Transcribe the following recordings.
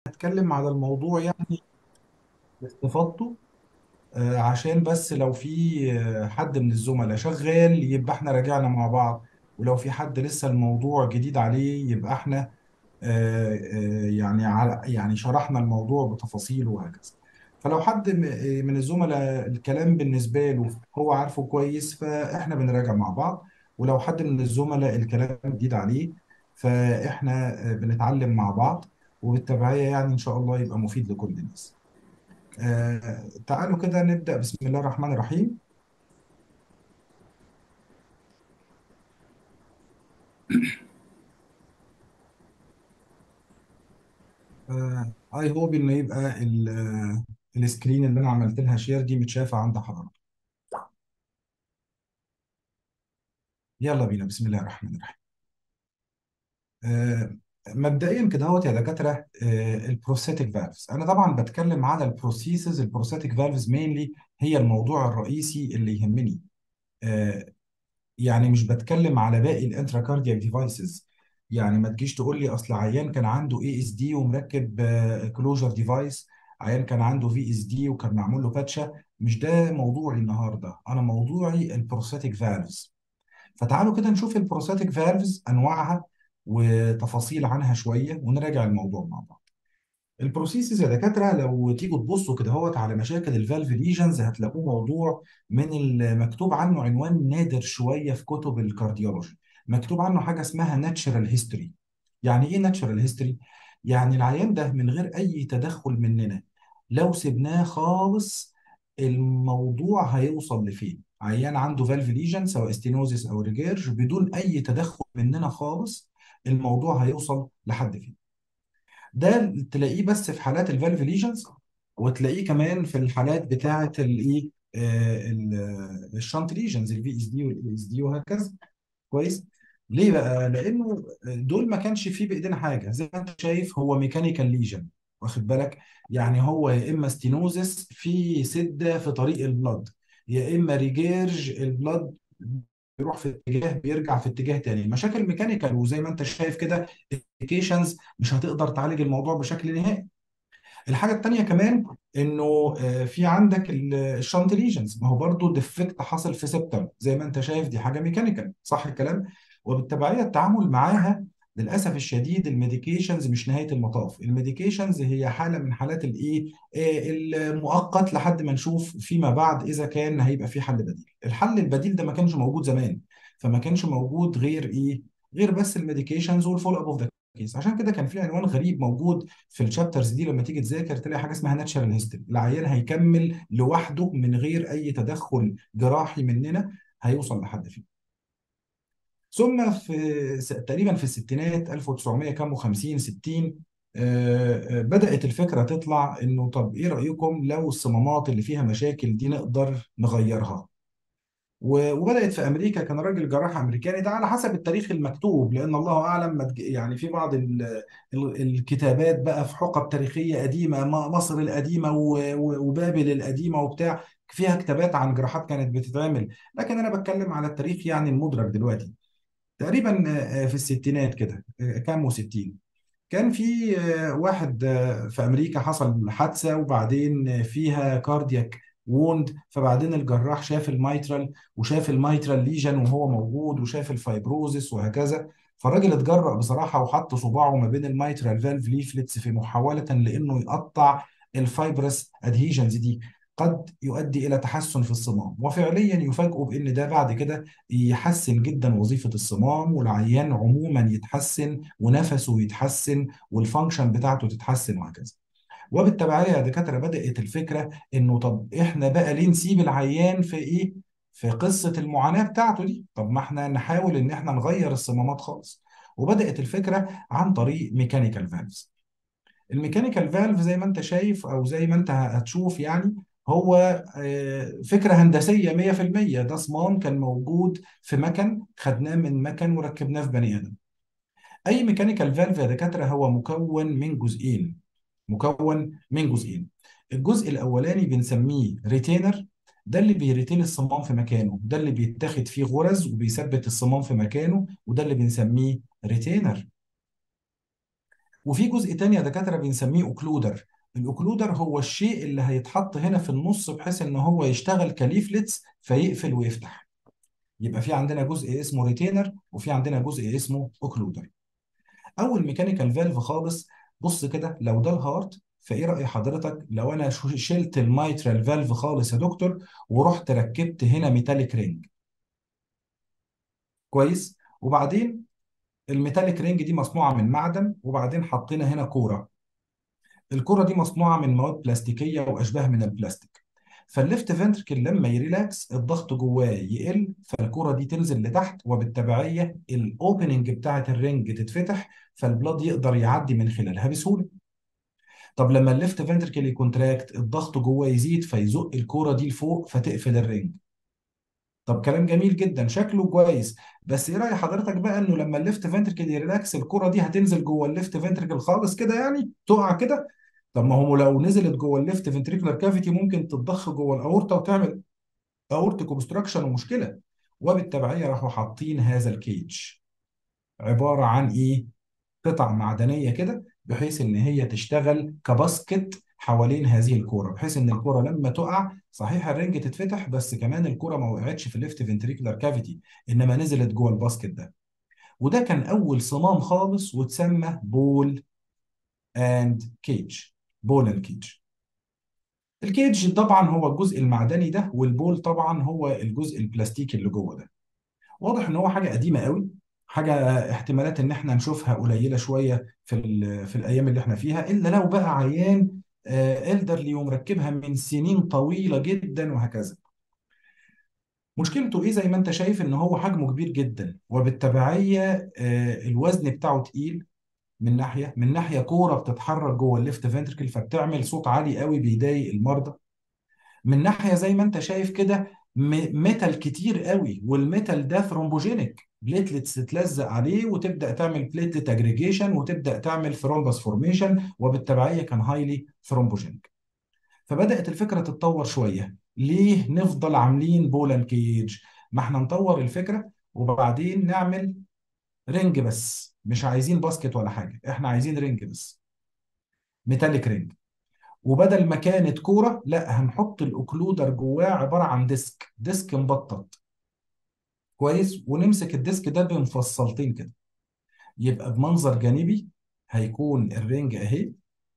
هتكلم على الموضوع يعني باستفاضته آه، عشان بس لو في آه، حد من الزملاء شغال يبقى احنا راجعنا مع بعض ولو في حد لسه الموضوع جديد عليه يبقى احنا آه، آه، يعني على يعني شرحنا الموضوع بتفاصيله وهكذا فلو حد م- آه، من الزملاء الكلام بالنسبة له هو عارفه كويس فاحنا بنراجع مع بعض ولو حد من الزملاء الكلام جديد عليه فاحنا آه، بنتعلم مع بعض وبالتبعية يعني إن شاء الله يبقى مفيد لكل الناس. آه تعالوا كده نبدأ بسم الله الرحمن الرحيم آه اي هوب انه يبقى ال- آه، السكرين اللي انا عملت لها شير دي متشافة عند حضرتك يلا بينا بسم الله الرحمن الرحيم آه مبدئيا كده اهوت يا دكاترة آه البروستاتيك فالفز انا طبعا بتكلم على البروسيسز البروستاتيك فالفز مينلي هي الموضوع الرئيسي اللي يهمني آه يعني مش بتكلم على باقي الانتراكاردياك ديفايسز يعني ما تجيش تقول لي اصل عيان كان عنده اي اس دي ومركب كلوجر ديفايس عيان كان عنده في اس دي وكان معمول له باتشا مش ده موضوعي النهارده انا موضوعي البروستاتيك فالفز فتعالوا كده نشوف البروستاتيك فالفز انواعها وتفاصيل عنها شويه ونراجع الموضوع مع بعض البروسيسز يا دكاتره لو تيجوا تبصوا كده هوت على مشاكل الفالف ليجنز هتلاقوه موضوع من المكتوب عنه عنوان نادر شويه في كتب الكارديولوجي مكتوب عنه حاجه اسمها ناتشرال هيستوري يعني ايه ناتشرال هيستوري يعني العيان ده من غير اي تدخل مننا لو سبناه خالص الموضوع هيوصل لفين عيان عنده فالف ليجن سواء ستينوزيس او ريجيرج بدون اي تدخل مننا خالص الموضوع هيوصل لحد فين ده تلاقيه بس في حالات الفالف ليجنز وتلاقيه كمان في الحالات بتاعه الايه الشنت ليجنز الفي اس دي والاي اس دي وهكذا كويس ليه بقى لانه دول ما كانش فيه بايدينا حاجه زي ما انت شايف هو ميكانيكال ليجن واخد بالك يعني هو يا اما ستينوزس في سده في طريق البلد يا اما ريجيرج البلد بيروح في اتجاه بيرجع في اتجاه تاني مشاكل ميكانيكال وزي ما انت شايف كده ابلكيشنز مش هتقدر تعالج الموضوع بشكل نهائي الحاجه التانيه كمان انه آه، في عندك الشنت ليجنز ما هو برضو ديفكت حصل في سبتم زي ما انت شايف دي حاجه ميكانيكال صح الكلام وبالتبعيه التعامل معاها للاسف الشديد الميديكيشنز مش نهايه المطاف الميديكيشنز هي حاله من حالات الايه آه، المؤقت لحد ما نشوف فيما بعد اذا كان هيبقى في حل بديل الحل البديل ده ما كانش موجود زمان فما كانش موجود غير ايه غير بس الميديكيشنز والفول اب اوف ذا كيس عشان كده كان في عنوان غريب موجود في الشابترز دي لما تيجي تذاكر تلاقي حاجه اسمها ناتشرال هيستوري العيان هيكمل لوحده من غير اي تدخل جراحي مننا هيوصل لحد فيه ثم في س- تقريبا في الستينات 1900 كام و50 60 آه، آه، بدأت الفكرة تطلع انه طب ايه رأيكم لو الصمامات اللي فيها مشاكل دي نقدر نغيرها و- وبدأت في أمريكا كان راجل جراح أمريكاني ده على حسب التاريخ المكتوب لأن الله أعلم ما تج- يعني في بعض ال- ال- الكتابات بقى في حقب تاريخية قديمة م- مصر القديمة و- و- وبابل القديمة وبتاع فيها كتابات عن جراحات كانت بتتعمل لكن أنا بتكلم على التاريخ يعني المدرك دلوقتي تقريبا آه، في الستينات كده آه، كام وستين كان في آه، واحد آه، في امريكا حصل حادثه وبعدين آه، فيها كاردياك ووند فبعدين الجراح شاف الميترال وشاف الميترال ليجن وهو موجود وشاف الفايبروزس وهكذا فالراجل اتجرأ بصراحه وحط صباعه ما بين الميترال فالف ليفلتس في محاوله لانه يقطع الفايبرس ادهيجنز دي قد يؤدي الى تحسن في الصمام وفعليا يفاجئوا بان ده بعد كده يحسن جدا وظيفه الصمام والعيان عموما يتحسن ونفسه يتحسن والفانكشن بتاعته تتحسن وهكذا وبالتبعية يا دكاترة بدأت الفكرة إنه طب إحنا بقى ليه نسيب العيان في إيه؟ في قصة المعاناة بتاعته دي، طب ما إحنا نحاول إن إحنا نغير الصمامات خالص. وبدأت الفكرة عن طريق ميكانيكال فالفز. الميكانيكال فالف زي ما أنت شايف أو زي ما أنت هتشوف يعني هو آه، فكرة هندسية 100% ده صمام كان موجود في مكن خدناه من مكن وركبناه في بني آدم. اي ميكانيكال فالف يا دكاتره هو مكون من جزئين مكون من جزئين الجزء الاولاني بنسميه ريتينر ده اللي بيريتين الصمام في مكانه ده اللي بيتاخد فيه غرز وبيثبت الصمام في مكانه وده اللي بنسميه ريتينر وفي جزء تاني يا دكاتره بنسميه اوكلودر الاوكلودر هو الشيء اللي هيتحط هنا في النص بحيث ان هو يشتغل كليفلتس فيقفل ويفتح يبقى في عندنا جزء اسمه ريتينر وفي عندنا جزء اسمه اوكلودر اول ميكانيكال فالف خالص بص كده لو ده الهارت فايه راي حضرتك لو انا شو- شلت الميترال فالف خالص يا دكتور ورحت ركبت هنا ميتاليك رينج كويس وبعدين الميتاليك رينج دي مصنوعه من معدن وبعدين حطينا هنا كوره الكرة دي مصنوعة من مواد بلاستيكية وأشباه من البلاستيك فالليفت فنتركل لما يريلاكس الضغط جواه يقل فالكرة دي تنزل لتحت وبالتبعية الأوبننج بتاعة الرنج تتفتح فالبلاد يقدر يعدي من خلالها بسهولة طب لما الليفت فنتركل يكونتراكت الضغط جواه يزيد فيزق الكرة دي لفوق فتقفل الرنج طب كلام جميل جدا شكله كويس بس ايه رأي حضرتك بقى انه لما الليفت فنتركل يريلاكس الكرة دي هتنزل جوه الليفت فنتركل خالص كده يعني تقع كده طب ما هو لو نزلت جوه الليفت فنتريكولار كافيتي ممكن تتضخ جوه الاورطه وتعمل اورتيك اوبستراكشن ومشكله وبالتبعيه راحوا حاطين هذا الكيج عباره عن ايه؟ قطع معدنيه كده بحيث ان هي تشتغل كباسكت حوالين هذه الكوره بحيث ان الكوره لما تقع صحيح الرنج تتفتح بس كمان الكوره ما وقعتش في الليفت فنتريكولار كافيتي انما نزلت جوه الباسكت ده وده كان اول صمام خالص وتسمى بول اند كيج بول اند كيج الكيج طبعا هو الجزء المعدني ده والبول طبعا هو الجزء البلاستيكي اللي جوه ده واضح ان هو حاجه قديمه قوي حاجه احتمالات ان احنا نشوفها قليله شويه في ال- في الايام اللي احنا فيها الا لو بقى عيان الدرلي ومركبها من سنين طويله جدا وهكذا مشكلته ايه زي ما انت شايف ان هو حجمه كبير جدا وبالتبعيه آه، الوزن بتاعه تقيل من ناحيه من ناحيه كوره بتتحرك جوه الليفت فنتركل فبتعمل صوت عالي قوي بيضايق المرضى من ناحيه زي ما انت شايف كده م- ميتال كتير قوي والميتال ده ثرومبوجينيك بليتلتس تتلزق عليه وتبدا تعمل بليتلت اجريجيشن وتبدا تعمل ثرومبس فورميشن وبالتبعيه كان هايلي ثرومبوجينيك فبدات الفكره تتطور شويه ليه نفضل عاملين بولان كيج ما احنا نطور الفكره وبعدين نعمل رينج بس مش عايزين باسكت ولا حاجه احنا عايزين رينج بس ميتاليك رينج وبدل ما كانت كوره لا هنحط الاوكلودر جواه عباره عن ديسك ديسك مبطط كويس ونمسك الديسك ده بمفصلتين كده يبقى بمنظر جانبي هيكون الرينج اهي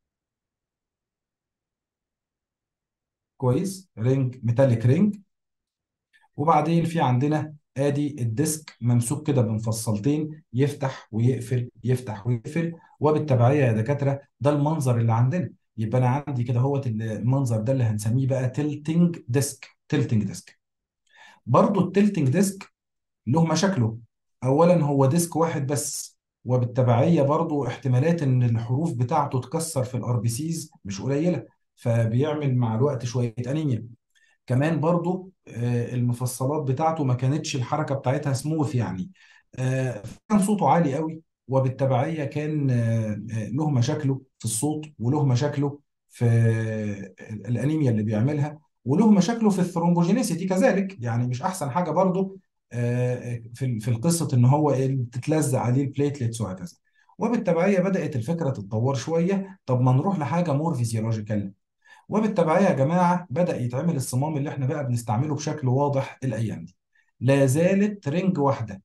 كويس رينج ميتاليك رينج وبعدين في عندنا ادي الديسك ممسوك كده بمفصلتين يفتح ويقفل يفتح ويقفل وبالتبعيه يا دكاتره ده المنظر اللي عندنا يبقى انا عندي كده هو المنظر ده اللي هنسميه بقى تلتنج ديسك تلتنج ديسك برضو التلتنج ديسك له مشاكله اولا هو ديسك واحد بس وبالتبعيه برضو احتمالات ان الحروف بتاعته تكسر في الار بي سيز مش قليله فبيعمل مع الوقت شويه انيميا كمان برضو آه، المفصلات بتاعته ما كانتش الحركه بتاعتها سموث يعني آه، كان صوته عالي قوي وبالتبعيه كان آه، آه، له مشاكله في الصوت وله مشاكله في الانيميا اللي بيعملها وله مشاكله في الثرومبوجينيسيتي كذلك يعني مش احسن حاجه برضو آه، في في القصه ان هو إيه، بتتلزق عليه البليتلتس وهكذا وبالتبعيه بدات الفكره تتطور شويه طب ما نروح لحاجه مور فيزيولوجيكال وبالتبعية يا جماعة بدأ يتعمل الصمام اللي احنا بقى بنستعمله بشكل واضح الأيام دي لا زالت رنج واحدة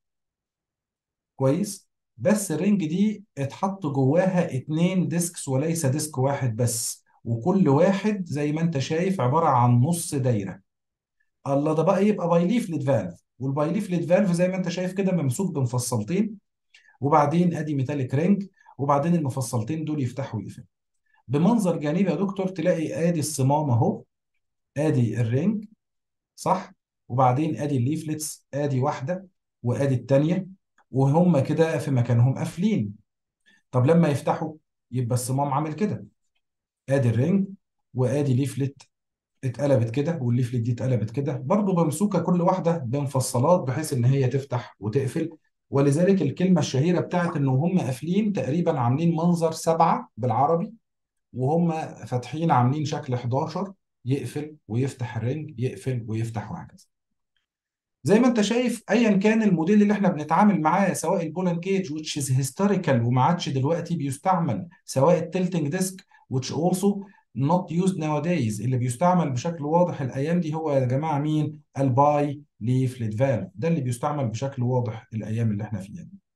كويس بس الرنج دي اتحط جواها اتنين ديسكس وليس ديسك واحد بس وكل واحد زي ما انت شايف عبارة عن نص دايرة الله ده بقى يبقى بايليفلت فالف والبايليفلت فالف زي ما انت شايف كده ممسوك بمفصلتين وبعدين ادي ميتاليك رينج وبعدين المفصلتين دول يفتحوا ويقفلوا بمنظر جانبي يا دكتور تلاقي ادي الصمام اهو ادي الرينج صح وبعدين ادي الليفلتس ادي واحده وادي الثانيه وهم كده في مكانهم قافلين طب لما يفتحوا يبقى الصمام عامل كده ادي الرينج وادي ليفلت اتقلبت كده والليفلت دي اتقلبت كده برضه ممسوكه كل واحده بمفصلات بحيث ان هي تفتح وتقفل ولذلك الكلمه الشهيره بتاعت ان هم قافلين تقريبا عاملين منظر سبعه بالعربي وهم فاتحين عاملين شكل 11 يقفل ويفتح الرنج يقفل ويفتح وهكذا زي ما انت شايف ايا كان الموديل اللي احنا بنتعامل معاه سواء البولان كيج which is historical وما عادش دلوقتي بيستعمل سواء التلتنج ديسك which also not used nowadays اللي بيستعمل بشكل واضح الايام دي هو يا جماعه مين الباي ليفلت فالف ده اللي بيستعمل بشكل واضح الايام اللي احنا فيها دي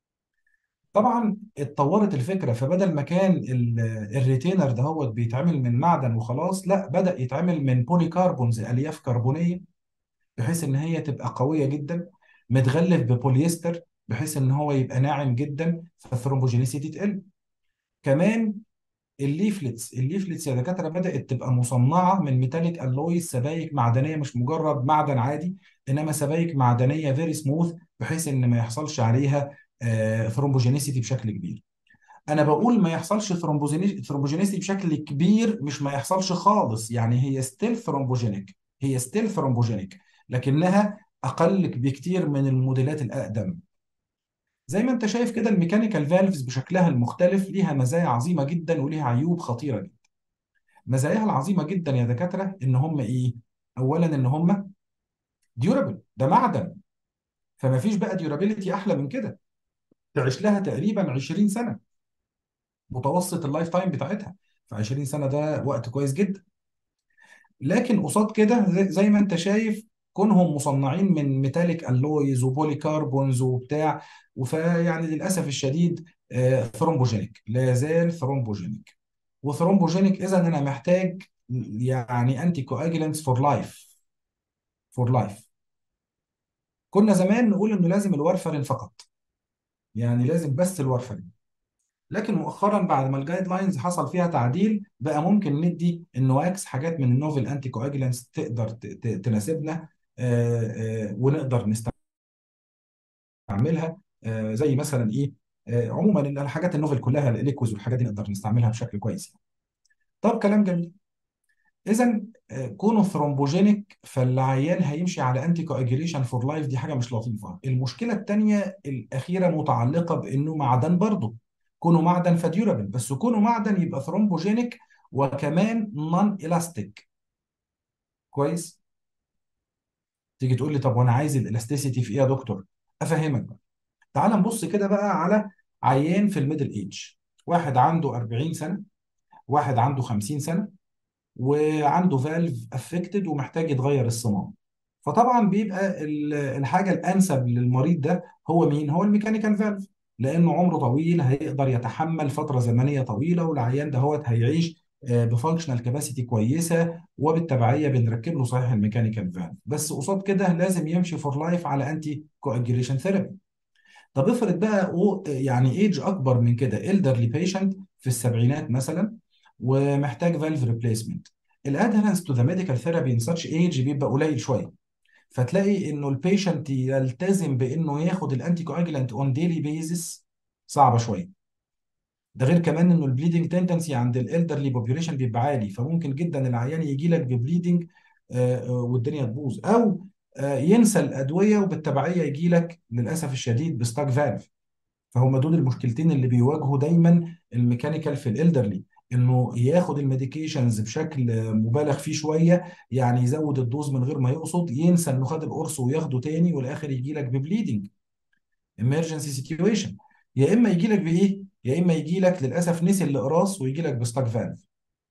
طبعا اتطورت الفكره فبدل ما كان ال- الريتينر ده هو بيتعمل من معدن وخلاص لا بدأ يتعمل من بولي كاربونز الياف كربونيه بحيث ان هي تبقى قويه جدا متغلف ببوليستر بحيث ان هو يبقى ناعم جدا فالثرومبوجينيسيتي تقل كمان الليفلتس الليفلتس يا دكاتره بدات تبقى مصنعه من ميتاليك الويز سبائك معدنيه مش مجرد معدن عادي انما سبائك معدنيه فيري سموث بحيث ان ما يحصلش عليها ثرومبوجينيسيتي بشكل كبير انا بقول ما يحصلش ثرومبوجينيسيتي بشكل كبير مش ما يحصلش خالص يعني هي ستيل ثرومبوجينيك هي ستيل ثرومبوجينيك لكنها اقل بكتير من الموديلات الاقدم زي ما انت شايف كده الميكانيكال فالفز بشكلها المختلف ليها مزايا عظيمه جدا وليها عيوب خطيره جدا مزاياها العظيمه جدا يا دكاتره ان هم ايه اولا ان هم ديورابل ده معدن فما فيش بقى ديورابيلتي احلى من كده تعيش لها تقريبا 20 سنه متوسط اللايف تايم بتاعتها ف 20 سنه ده وقت كويس جدا لكن قصاد كده زي زي ما انت شايف كونهم مصنعين من ميتاليك الويز وبولي كاربونز وبتاع وفيعني للاسف الشديد آه، ثرومبوجينيك لا زال ثرومبوجينيك وثرومبوجينيك اذا انا محتاج يعني انتي كواجلانتس فور لايف فور لايف كنا زمان نقول انه لازم الورفرين فقط يعني لازم بس الورفرين لكن مؤخرا بعد ما الجايد لاينز حصل فيها تعديل بقى ممكن ندي النواكس حاجات من النوفل انتي كواجلانتس تقدر ت- ت- تناسبنا آه، آه، ونقدر نستعملها آه، زي مثلا ايه آه، عموما الحاجات النوفل كلها الليكوز والحاجات دي نقدر نستعملها بشكل كويس يعني. طب كلام جميل اذا آه، كونه ثرومبوجينيك فالعيان هيمشي على انتي كواجيليشن فور لايف دي حاجه مش لطيفه المشكله الثانيه الاخيره متعلقه بانه معدن برضه كونه معدن فديورابل بس كونه معدن يبقى ثرومبوجينيك وكمان نون الاستيك كويس تيجي تقول لي طب وانا عايز الالاستيسيتي في ايه يا دكتور افهمك بقى تعال نبص كده بقى على عيان في الميدل ايج واحد عنده 40 سنه واحد عنده 50 سنه وعنده فالف افكتد ومحتاج يتغير الصمام فطبعا بيبقى ال- الحاجه الانسب للمريض ده هو مين هو الميكانيكال فالف لانه عمره طويل هيقدر يتحمل فتره زمنيه طويله والعيان ده هو هيعيش بفانكشنال كاباسيتي كويسه وبالتبعيه بنركب له صحيح الميكانيكال فالف بس قصاد كده لازم يمشي فور لايف على انتي كواجيليشن ثيرابي طب افرض بقى و- يعني ايج اكبر من كده elderly بيشنت في السبعينات مثلا ومحتاج فالف ريبليسمنت الادهرنس تو ذا ميديكال ثيرابي ان ساتش ايج بيبقى قليل شويه فتلاقي انه البيشنت يلتزم بانه ياخد الانتي كواجلانت اون ديلي بيزس صعبه شويه ده غير كمان انه البليدنج تندنسي عند الالدرلي بوبيوليشن بيبقى عالي فممكن جدا العيان يجي لك ببليدنج والدنيا تبوظ او آه، ينسى الادويه وبالتبعيه يجي لك للاسف الشديد بستاك فالف فهم دول المشكلتين اللي بيواجهوا دايما الميكانيكال في الالدرلي انه ياخد الميديكيشنز بشكل مبالغ فيه شويه يعني يزود الدوز من غير ما يقصد ينسى انه خد القرص وياخده تاني والاخر يجي لك ببليدنج emergency سيتويشن يا اما يجي لك بايه يا اما يجي لك للاسف نسي الاقراص ويجي لك بستاك فالف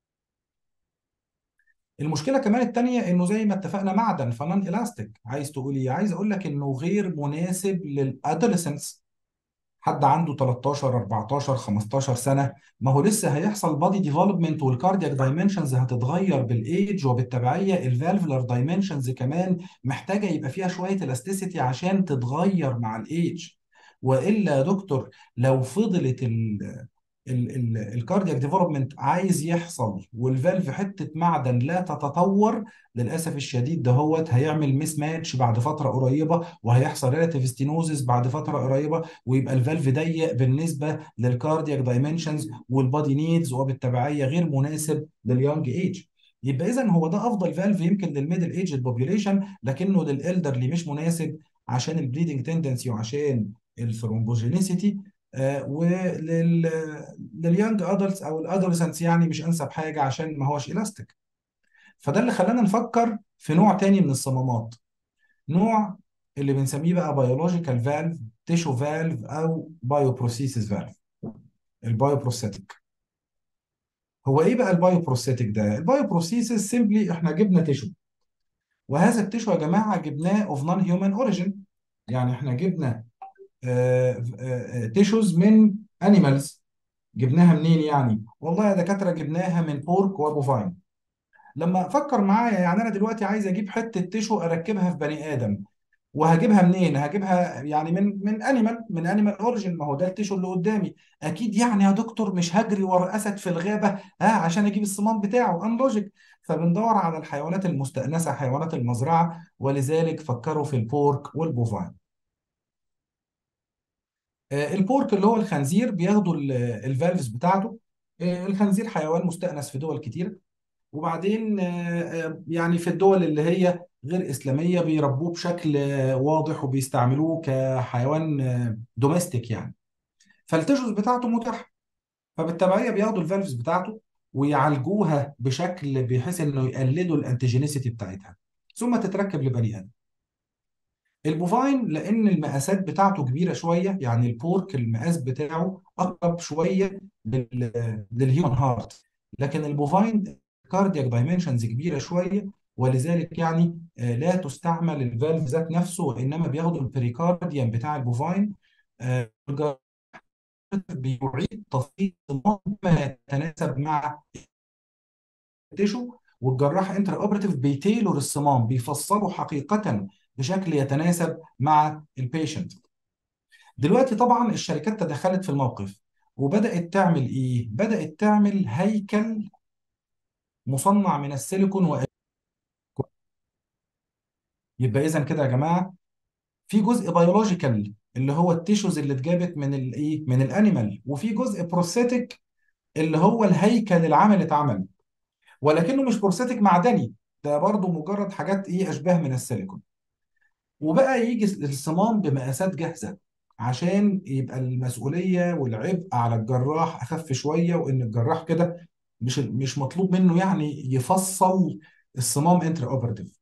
المشكله كمان التانيه انه زي ما اتفقنا معدن فنان الاستيك عايز تقول ايه عايز اقول لك انه غير مناسب للادolescents حد عنده 13 14 15 سنه ما هو لسه هيحصل بادي ديفلوبمنت والكاردياك دايمنشنز هتتغير بالايج وبالتبعيه الفالفولار دايمنشنز كمان محتاجه يبقى فيها شويه الاستيسيتي عشان تتغير مع الايج والا يا دكتور لو فضلت ال الكاردياك ديفلوبمنت عايز يحصل والفالف حته معدن لا تتطور للاسف الشديد دهوت هيعمل ميس ماتش بعد فتره قريبه وهيحصل ريلاتيف ستينوزس بعد فتره قريبه ويبقى الفالف ضيق بالنسبه للكاردياك دايمنشنز والبادي نيدز وبالتبعيه غير مناسب لليونج ايج يبقى اذا هو ده افضل فالف يمكن للميدل ايج بوبيوليشن لكنه للالدرلي مش مناسب عشان البليدنج تندنسي وعشان الثرومبوجينيسيتي ولل لليونج ادلتس او الادولسنتس يعني مش انسب حاجه عشان ما هوش الاستيك فده اللي خلانا نفكر في نوع تاني من الصمامات نوع اللي بنسميه بقى بيولوجيكال فالف تيشو فالف او بايوبروسيسز فالف البايوبروستاتيك هو ايه بقى البايوبروستاتيك ده البايوبروسيسز سيمبلي احنا جبنا تيشو وهذا التيشو يا جماعه جبناه اوف نون هيومن اوريجين يعني احنا جبنا تيشوز من انيمالز جبناها منين يعني والله يا دكاتره جبناها من بورك وبوفاين لما افكر معايا يعني انا دلوقتي عايز اجيب حته تيشو اركبها في بني ادم وهجيبها منين هجيبها يعني من من انيمال من انيمال اوريجين ما هو ده التيشو اللي قدامي اكيد يعني يا دكتور مش هجري ورا اسد في الغابه ها عشان اجيب الصمام بتاعه ان لوجيك فبندور على الحيوانات المستأنسة حيوانات المزرعة ولذلك فكروا في البورك والبوفاين آه، البورك اللي هو الخنزير بياخدوا ال- الفالفز بتاعته آه، الخنزير حيوان مستأنس في دول كتير وبعدين آه، آه، يعني في الدول اللي هي غير إسلامية بيربوه بشكل آه، واضح وبيستعملوه كحيوان آه، دوميستيك يعني فالتيشوز بتاعته متاحة فبالتبعية بياخدوا الفالفز بتاعته ويعالجوها بشكل بحيث انه يقللوا الانتيجينيسيتي بتاعتها ثم تتركب لبني ادم البوفاين لان المقاسات بتاعته كبيره شويه يعني البورك المقاس بتاعه اقرب شويه لل للهيومن هارت لكن البوفاين كاردياك دايمنشنز كبيره شويه ولذلك يعني آه، لا تستعمل الفالف ذات نفسه وانما بياخدوا البريكارديوم بتاع البوفاين آه، الجراح بيعيد تفصيل ما يتناسب مع التيشو والجراح انتر اوبراتيف بيتيلور الصمام بيفصله حقيقه بشكل يتناسب مع البيشنت دلوقتي طبعا الشركات تدخلت في الموقف وبدأت تعمل ايه؟ بدأت تعمل هيكل مصنع من السيليكون و... يبقى اذا كده يا جماعه في جزء بيولوجيكال اللي هو التيشوز اللي اتجابت من الايه؟ من الانيمال وفي جزء بروستاتيك اللي هو الهيكل العام اللي اتعمل ولكنه مش بروستاتيك معدني ده برضه مجرد حاجات ايه اشباه من السيليكون وبقى يجي الصمام بمقاسات جاهزه عشان يبقى المسؤوليه والعبء على الجراح اخف شويه وان الجراح كده مش مش مطلوب منه يعني يفصل الصمام انتر اوبرتيف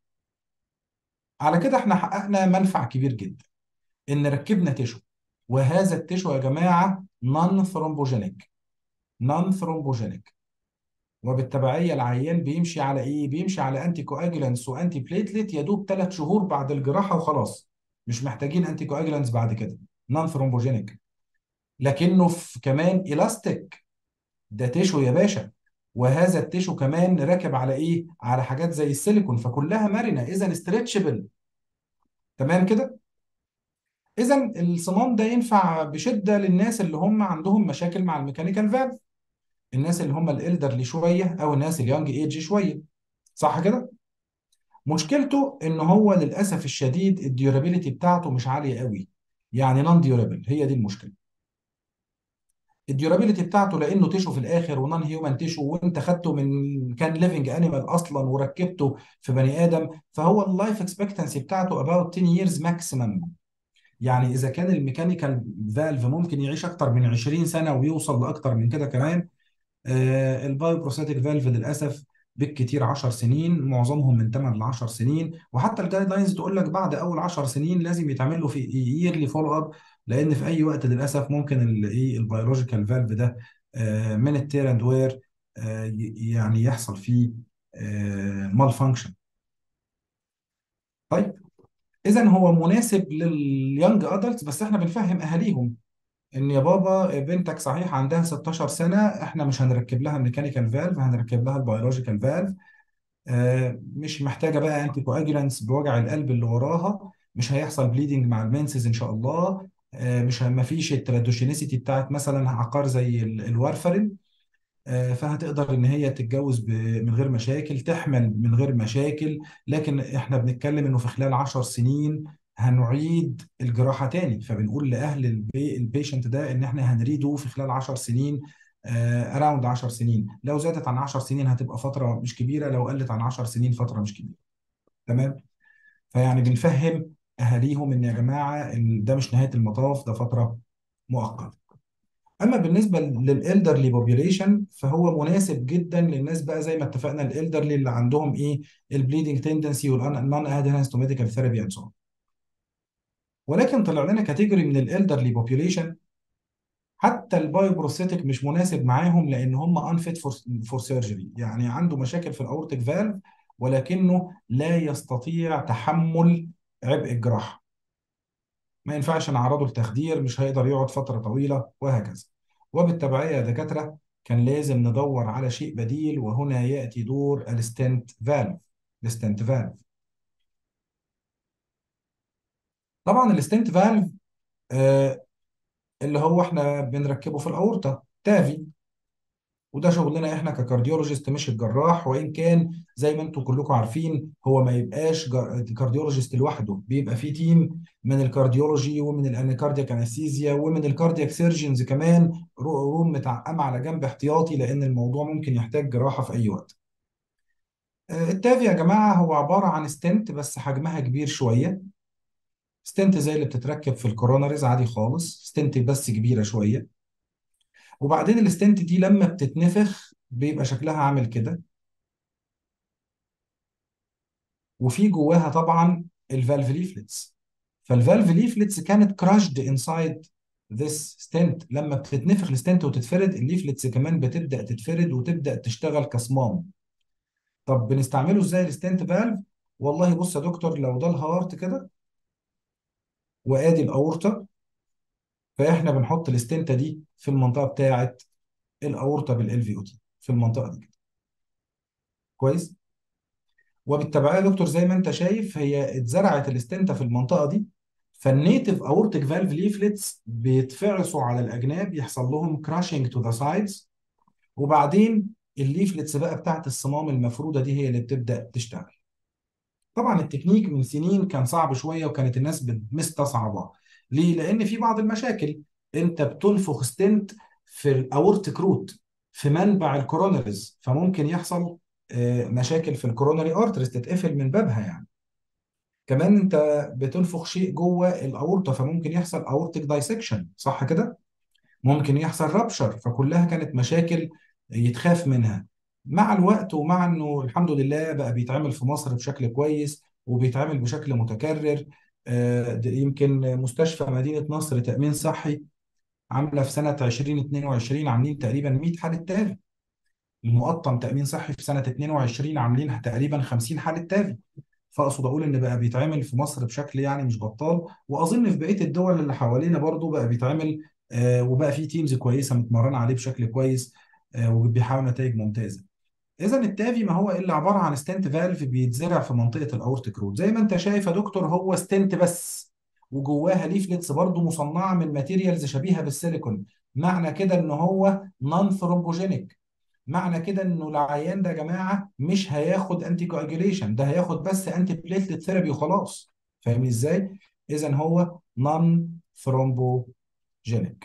على كده احنا حققنا منفع كبير جدا ان ركبنا تيشو وهذا التيشو يا جماعه نون ثرومبوجينيك نون ثرومبوجينيك وبالتبعيه العيان بيمشي على ايه؟ بيمشي على انتي كواجولانس وانتي بليتلت يا دوب ثلاث شهور بعد الجراحه وخلاص مش محتاجين انتي كواجولانس بعد كده نون ثرومبوجينيك لكنه في كمان الاستيك ده تيشو يا باشا وهذا التيشو كمان راكب على ايه؟ على حاجات زي السيليكون فكلها مرنه اذا ستريتشبل تمام كده؟ اذا الصمام ده ينفع بشده للناس اللي هم عندهم مشاكل مع الميكانيكال فالف الناس اللي هم الالدرلي شويه او الناس اليونج ايج شويه صح كده؟ مشكلته ان هو للاسف الشديد الديورابيليتي بتاعته مش عاليه قوي يعني نون ديورابل هي دي المشكله الديورابيليتي بتاعته لانه تيشو في الاخر ونون هيومن تيشو وانت خدته من كان ليفنج انيمال اصلا وركبته في بني ادم فهو اللايف اكسبكتنسي بتاعته about 10 years maximum يعني اذا كان الميكانيكال فالف ممكن يعيش اكتر من 20 سنه ويوصل لاكتر من كده كمان آه، البايو بروستاتيك فالف للاسف بالكتير 10 سنين معظمهم من 8 ل 10 سنين وحتى الجايد لاينز تقول لك بعد اول 10 سنين لازم يتعمل له في ييرلي فولو اب لان في اي وقت للاسف ممكن الايه البيولوجيكال فالف ده آه، من التير اند وير يعني يحصل فيه مال فانكشن طيب اذا هو مناسب لليونج ادلتس بس احنا بنفهم اهاليهم ان يا بابا بنتك صحيح عندها 16 سنه احنا مش هنركب لها الميكانيكال فالف هنركب لها البيولوجيكال فالف آه، مش محتاجه بقى انتي كواجولانس بوجع القلب اللي وراها مش هيحصل بليدنج مع المنسز ان شاء الله آه، مش ما فيش الترادوشينيسيتي بتاعت مثلا عقار زي ال- الوارفرين آه، فهتقدر ان هي تتجوز ب- من غير مشاكل تحمل من غير مشاكل لكن احنا بنتكلم انه في خلال 10 سنين هنعيد الجراحة تاني فبنقول لأهل البي البيشنت ده ان احنا هنريده في خلال 10 سنين اراوند 10 سنين لو زادت عن 10 سنين هتبقى فترة مش كبيرة لو قلت عن 10 سنين فترة مش كبيرة تمام فيعني بنفهم اهاليهم ان يا جماعة ال- ده مش نهاية المطاف ده فترة مؤقتة اما بالنسبه للالدرلي بوبيوليشن فهو مناسب جدا للناس بقى زي ما اتفقنا الالدرلي اللي عندهم ايه البليدنج تندنسي والنون ادهرنس تو ميديكال ثيرابي اند سو ولكن طلع لنا كاتيجوري من الالدرلي بوبيوليشن حتى البايوبروستيتيك مش مناسب معاهم لان هم انفيت فور سيرجري يعني عنده مشاكل في الاورتيك فالف ولكنه لا يستطيع تحمل عبء الجراحه ما ينفعش نعرضه لتخدير مش هيقدر يقعد فتره طويله وهكذا وبالتبعيه يا دكاتره كان لازم ندور على شيء بديل وهنا ياتي دور الستنت فالف الستنت فالف طبعا الستنت فالف آه اللي هو احنا بنركبه في الاورطه تافي وده شغلنا احنا ككارديولوجيست مش الجراح وان كان زي ما انتم كلكم عارفين هو ما يبقاش كارديولوجيست لوحده بيبقى فيه تيم من الكارديولوجي ومن الانكاردياك انستيزيا ومن الكاردياك سيرجنز كمان روم متعقمه على جنب احتياطي لان الموضوع ممكن يحتاج جراحه في اي وقت. التافي يا جماعه هو عباره عن ستنت بس حجمها كبير شويه. ستنت زي اللي بتتركب في الكوروناريز عادي خالص، ستنت بس كبيره شويه. وبعدين الستنت دي لما بتتنفخ بيبقى شكلها عامل كده وفي جواها طبعا الفالف ليفلتس فالفالف ليفلتس كانت كراشد انسايد ذس ستنت لما بتتنفخ الستنت وتتفرد الليفلتس كمان بتبدا تتفرد وتبدا تشتغل كصمام طب بنستعمله ازاي الستنت فالف والله بص يا دكتور لو ده الهارت كده وادي الاورطه فاحنا بنحط الستنته دي في المنطقه بتاعه الاورطه بالال في او تي في المنطقه دي كده كويس وبالتبعيه يا دكتور زي ما انت شايف هي اتزرعت الاستنتا في المنطقه دي فالنيتف اورتيك فالف ليفلتس بيتفعصوا على الاجناب يحصل لهم كراشنج تو ذا سايدز وبعدين الليفلتس بقى بتاعت الصمام المفروده دي هي اللي بتبدا تشتغل طبعا التكنيك من سنين كان صعب شويه وكانت الناس مستصعبه ليه لان في بعض المشاكل انت بتنفخ ستنت في الاورتيك روت في منبع الكورونريز فممكن يحصل مشاكل في الكوروناري ارتريز تتقفل من بابها يعني كمان انت بتنفخ شيء جوه الاورطه فممكن يحصل اورتيك دايسكشن صح كده ممكن يحصل رابشر فكلها كانت مشاكل يتخاف منها مع الوقت ومع انه الحمد لله بقى بيتعمل في مصر بشكل كويس وبيتعمل بشكل متكرر يمكن مستشفى مدينه نصر تامين صحي عامله في سنه 2022 عاملين تقريبا 100 حاله تافي المقطم تامين صحي في سنه 22 عاملين تقريبا 50 حاله تافي فاقصد اقول ان بقى بيتعمل في مصر بشكل يعني مش بطال واظن في بقيه الدول اللي حوالينا برضو بقى بيتعمل آه وبقى في تيمز كويسه متمرنه عليه بشكل كويس آه وبيحققوا نتائج ممتازه. اذا التافي ما هو الا عباره عن ستنت فالف بيتزرع في منطقه الاورتيك رود زي ما انت شايف يا دكتور هو ستنت بس وجواها ليفلتس برضو مصنعه من ماتيريالز شبيهه بالسيليكون معنى كده ان هو نون ثرومبوجينيك معنى كده انه العيان ده يا جماعه مش هياخد انتي كواجوليشن ده هياخد بس انتي بليتلت ثيرابي وخلاص فاهمني ازاي؟ اذا هو نون ثرومبوجينيك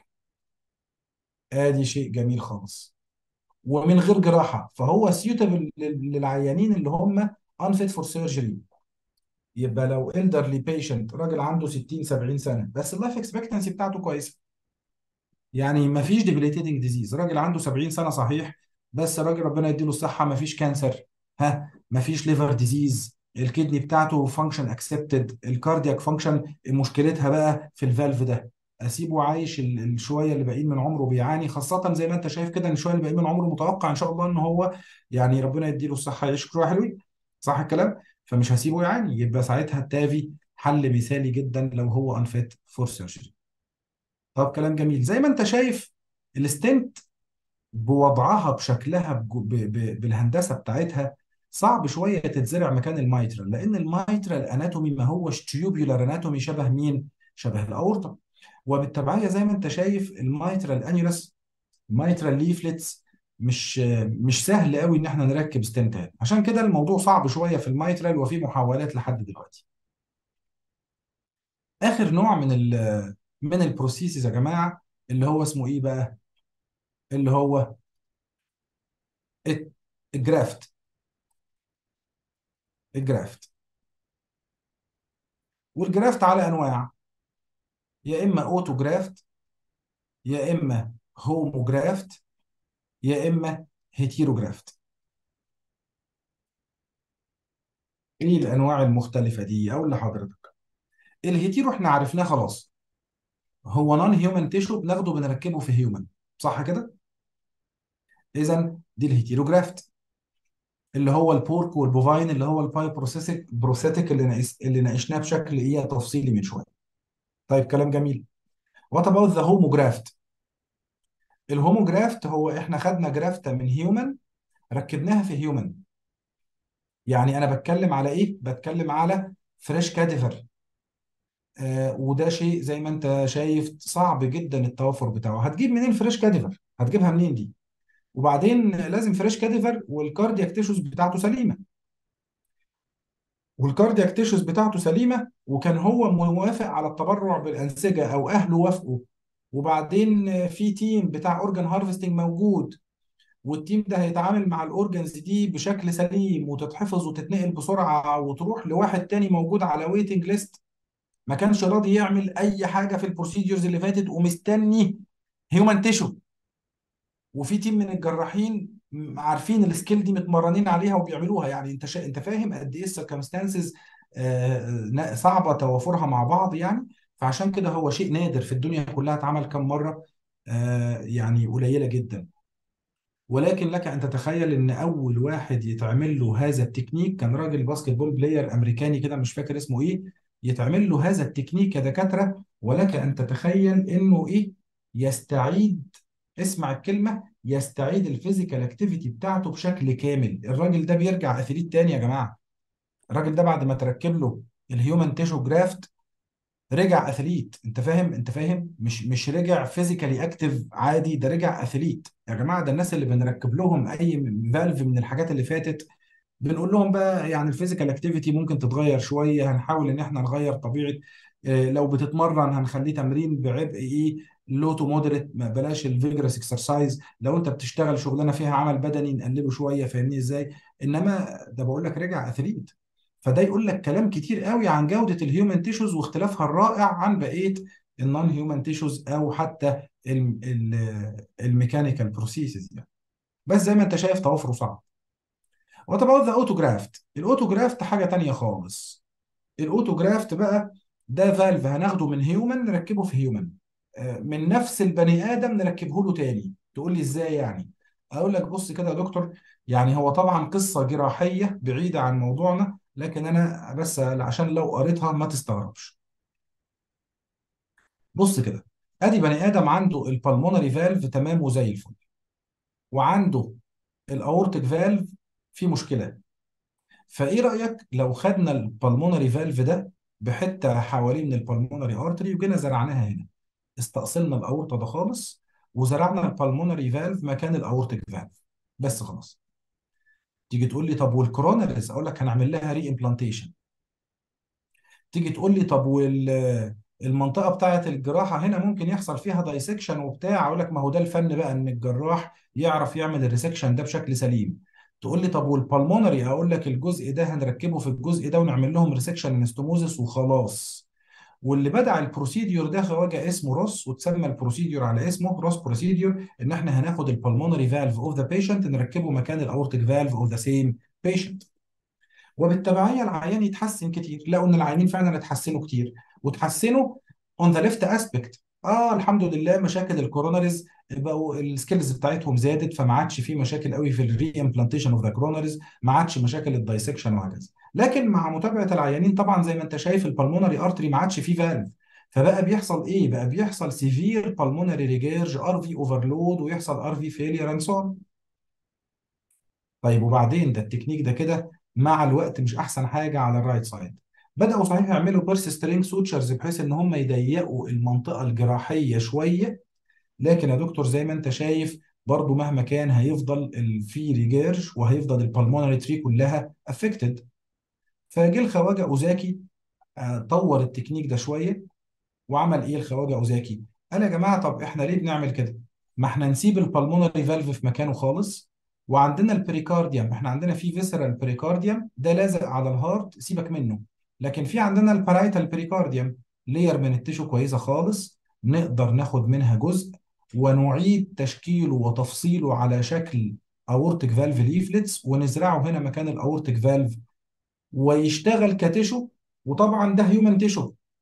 ادي شيء جميل خالص ومن غير جراحه فهو سيوتابل للعيانين اللي هم unfit for surgery يبقى لو elderly patient راجل عنده 60 70 سنه بس اللايف اكسبكتنسي بتاعته كويسه يعني ما فيش debilitating ديزيز راجل عنده 70 سنه صحيح بس الراجل ربنا يديله الصحه ما فيش كانسر ها ما فيش ليفر ديزيز الكدني بتاعته فانكشن اكسبتد الكاردياك فانكشن مشكلتها بقى في الفالف ده اسيبه عايش الشويه اللي باقيين من عمره بيعاني خاصه زي ما انت شايف كده ان الشويه اللي باقيين من عمره متوقع ان شاء الله ان هو يعني ربنا يديله الصحه يعيش شويه حلوين صح الكلام فمش هسيبه يعاني يبقى ساعتها التافي حل مثالي جدا لو هو انفيت فور سيرجري طب كلام جميل زي ما انت شايف الستنت بوضعها بشكلها ب... ب... بالهندسه بتاعتها صعب شويه تتزرع مكان المايترال لان المايترال اناتومي ما هوش تيوبيولار اناتومي شبه مين؟ شبه الاورطه وبالتبعيه زي ما انت شايف المايترال انيولس المايترال ليفلتس مش مش سهل قوي ان احنا نركب ستنتات عشان كده الموضوع صعب شويه في المايترال وفي محاولات لحد دلوقتي اخر نوع من ال من البروسيسز يا جماعه اللي هو اسمه ايه بقى اللي هو الجرافت الجرافت والجرافت على انواع يا اما اوتو جرافت يا اما هومو جرافت يا اما هيتيرو جرافت ايه الانواع المختلفه دي اقول لحضرتك الهيتيرو احنا عرفناه خلاص هو نون هيومن تيشو بناخده بنركبه في هيومن صح كده اذا دي الهيتيروجرافت اللي هو البورك والبوفاين اللي هو الباي بروسيسك بروسيتك اللي ناقش اللي ناقشناه بشكل ايه تفصيلي من شويه طيب كلام جميل وات اباوت ذا هوموجرافت الهوموجرافت هو احنا خدنا جرافته من هيومن ركبناها في هيومن يعني انا بتكلم على ايه بتكلم على فريش كاديفر آه وده شيء زي ما انت شايف صعب جدا التوفر بتاعه هتجيب منين فريش كاديفر هتجيبها منين دي وبعدين لازم فريش كاديفر والكاردياك تيشوز بتاعته سليمه والكاردياك تيشوز بتاعته سليمه وكان هو موافق على التبرع بالانسجه او اهله وافقوا وبعدين في تيم بتاع اورجان هارفستنج موجود والتيم ده هيتعامل مع الاورجنز دي بشكل سليم وتتحفظ وتتنقل بسرعه وتروح لواحد تاني موجود على ويتنج ليست ما كانش راضي يعمل اي حاجه في البروسيدجرز اللي فاتت ومستني هيومن تيشو وفي تيم من الجراحين م- عارفين السكيل دي متمرنين عليها وبيعملوها يعني انت شا... انت فاهم قد ايه السيركمستانسز صعبه توافرها مع بعض يعني فعشان كده هو شيء نادر في الدنيا كلها اتعمل كم مره آه، يعني قليله جدا ولكن لك ان تتخيل ان اول واحد يتعمل له هذا التكنيك كان راجل باسكت بول بلاير امريكاني كده مش فاكر اسمه ايه يتعمل له هذا التكنيك يا دكاتره ولك ان تتخيل انه ايه يستعيد اسمع الكلمه يستعيد الفيزيكال اكتيفيتي بتاعته بشكل كامل الراجل ده بيرجع اثليت تاني يا جماعه الراجل ده بعد ما تركب له الهيومن تيشو جرافت رجع اثليت انت فاهم انت فاهم مش مش رجع فيزيكالي اكتف عادي ده رجع اثليت يا جماعه ده الناس اللي بنركب لهم اي فالف من الحاجات اللي فاتت بنقول لهم بقى يعني الفيزيكال اكتيفيتي ممكن تتغير شويه هنحاول ان احنا نغير طبيعه آه، لو بتتمرن هنخليه تمرين بعبء ايه لو تو مودريت بلاش الفيجرس اكسرسايز لو انت بتشتغل شغلانه فيها عمل بدني نقلله شويه فاهمني ازاي انما ده بقول لك رجع اثليت فده يقول لك كلام كتير قوي عن جوده الهيومن تيشوز واختلافها الرائع عن بقيه النون هيومن تيشوز او حتى الميكانيكال بروسيسز يعني بس زي ما انت شايف توافره صعب وات اباوت ذا اوتوجرافت الاوتوجرافت حاجه تانية خالص الاوتوجرافت بقى ده فالف هناخده من هيومن نركبه في هيومن من نفس البني ادم نركبه له تاني تقول لي ازاي يعني اقول لك بص كده يا دكتور يعني هو طبعا قصه جراحيه بعيده عن موضوعنا لكن انا بس عشان لو قريتها ما تستغربش بص كده ادي بني ادم عنده البلمونري فالف تمام وزي الفل وعنده الاورتيك فالف في مشكله فايه رايك لو خدنا البلمونري فالف ده بحته حواليه من البلمونري ارتري وجينا زرعناها هنا استأصلنا الاورطه ده خالص وزرعنا البلمونري فالف مكان الاورتيك فالف بس خلاص تيجي تقول لي طب والكورونريز اقول لك هنعمل لها ري امبلانتيشن تيجي تقول لي طب وال المنطقه بتاعه الجراحه هنا ممكن يحصل فيها دايسكشن وبتاع اقول لك ما هو ده الفن بقى ان الجراح يعرف يعمل الريسكشن ده بشكل سليم تقول لي طب والبلمونري اقول لك الجزء ده هنركبه في الجزء ده ونعمل لهم ريسكشن انستوموزس وخلاص واللي بدع البروسيديور ده خواجه اسمه روس وتسمى البروسيديور على اسمه روس بروسيديور ان احنا هناخد البلمونري فالف اوف ذا بيشنت نركبه مكان الاورتيك فالف اوف ذا سيم بيشنت وبالتبعيه العيان يتحسن كتير لقوا ان العيانين فعلا اتحسنوا كتير وتحسنوا اون ذا ليفت اسبكت اه الحمد لله مشاكل الكوروناريز بقوا السكيلز بتاعتهم زادت فما عادش في مشاكل قوي في الري امبلانتيشن اوف ذا كوروناريز ما عادش مشاكل الدايسكشن وهكذا لكن مع متابعه العيانين طبعا زي ما انت شايف البلمونري ارتري ما عادش فيه فالف فبقى بيحصل ايه بقى بيحصل سيفير بالمونري ريجيرج ار في اوفرلود ويحصل ار في فيلير اند سو طيب وبعدين ده التكنيك ده كده مع الوقت مش احسن حاجه على الرايت سايد بداوا صحيح يعملوا بيرس سترينج سوتشرز بحيث ان هم يضيقوا المنطقه الجراحيه شويه لكن يا دكتور زي ما انت شايف برضو مهما كان هيفضل في ريجيرج وهيفضل البلمونري تري كلها افكتد فجه الخواجه اوزاكي آه، طور التكنيك ده شويه وعمل ايه الخواجه اوزاكي قال يا جماعه طب احنا ليه بنعمل كده ما احنا نسيب البلمونري فالف في مكانه خالص وعندنا البريكارديوم احنا عندنا في فيسرال بريكارديوم ده لازق على الهارت سيبك منه لكن في عندنا البارايتال بريكارديوم لير من التيشو كويسه خالص نقدر ناخد منها جزء ونعيد تشكيله وتفصيله على شكل اورتيك فالف ليفلتس ونزرعه هنا مكان الاورتيك فالف ويشتغل كتيشو وطبعا ده هيومن تيشو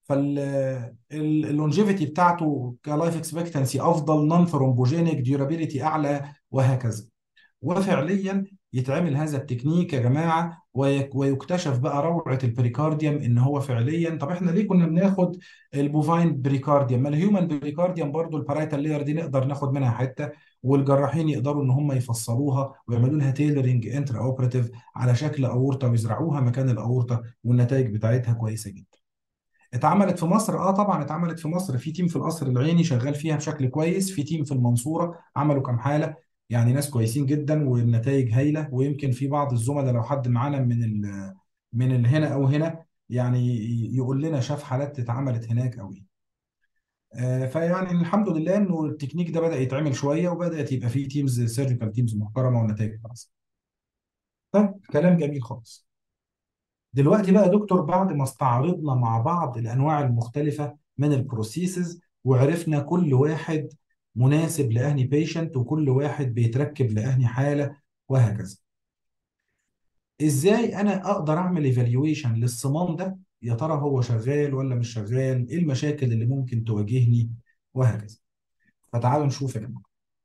فاللونجيفيتي بتاعته كلايف اكسبكتنسي افضل نون ثرومبوجينيك ديورابيليتي اعلى وهكذا وفعليا يتعمل هذا التكنيك يا جماعه ويك- ويكتشف بقى روعه البريكارديوم ان هو فعليا طب احنا ليه كنا بناخد البوفاين بريكارديوم ما الهيومن بريكارديوم برضو البارايتال لاير دي نقدر ناخد منها حته والجراحين يقدروا ان هم يفصلوها ويعملوا لها تيلرنج انترا اوبراتيف على شكل اورطه ويزرعوها مكان الاورطه والنتائج بتاعتها كويسه جدا اتعملت في مصر اه طبعا اتعملت في مصر في تيم في القصر العيني شغال فيها بشكل كويس في تيم في المنصورة عملوا كام حالة يعني ناس كويسين جدا والنتائج هايلة ويمكن في بعض الزملاء لو حد معانا من ال من ال هنا او هنا يعني يقول لنا شاف حالات اتعملت هناك او ايه آه فيعني الحمد لله انه التكنيك ده بدأ يتعمل شوية وبدأت يبقى فيه تيمز سيرجيكال تيمز محترمة والنتائج كويسة طيب كلام جميل خالص دلوقتي بقى يا دكتور بعد ما استعرضنا مع بعض الانواع المختلفه من البروسيسز وعرفنا كل واحد مناسب لاهني بيشنت وكل واحد بيتركب لاهني حاله وهكذا ازاي انا اقدر اعمل ايفالويشن للصمام ده يا ترى هو شغال ولا مش شغال ايه المشاكل اللي ممكن تواجهني وهكذا فتعالوا نشوف يا جماعه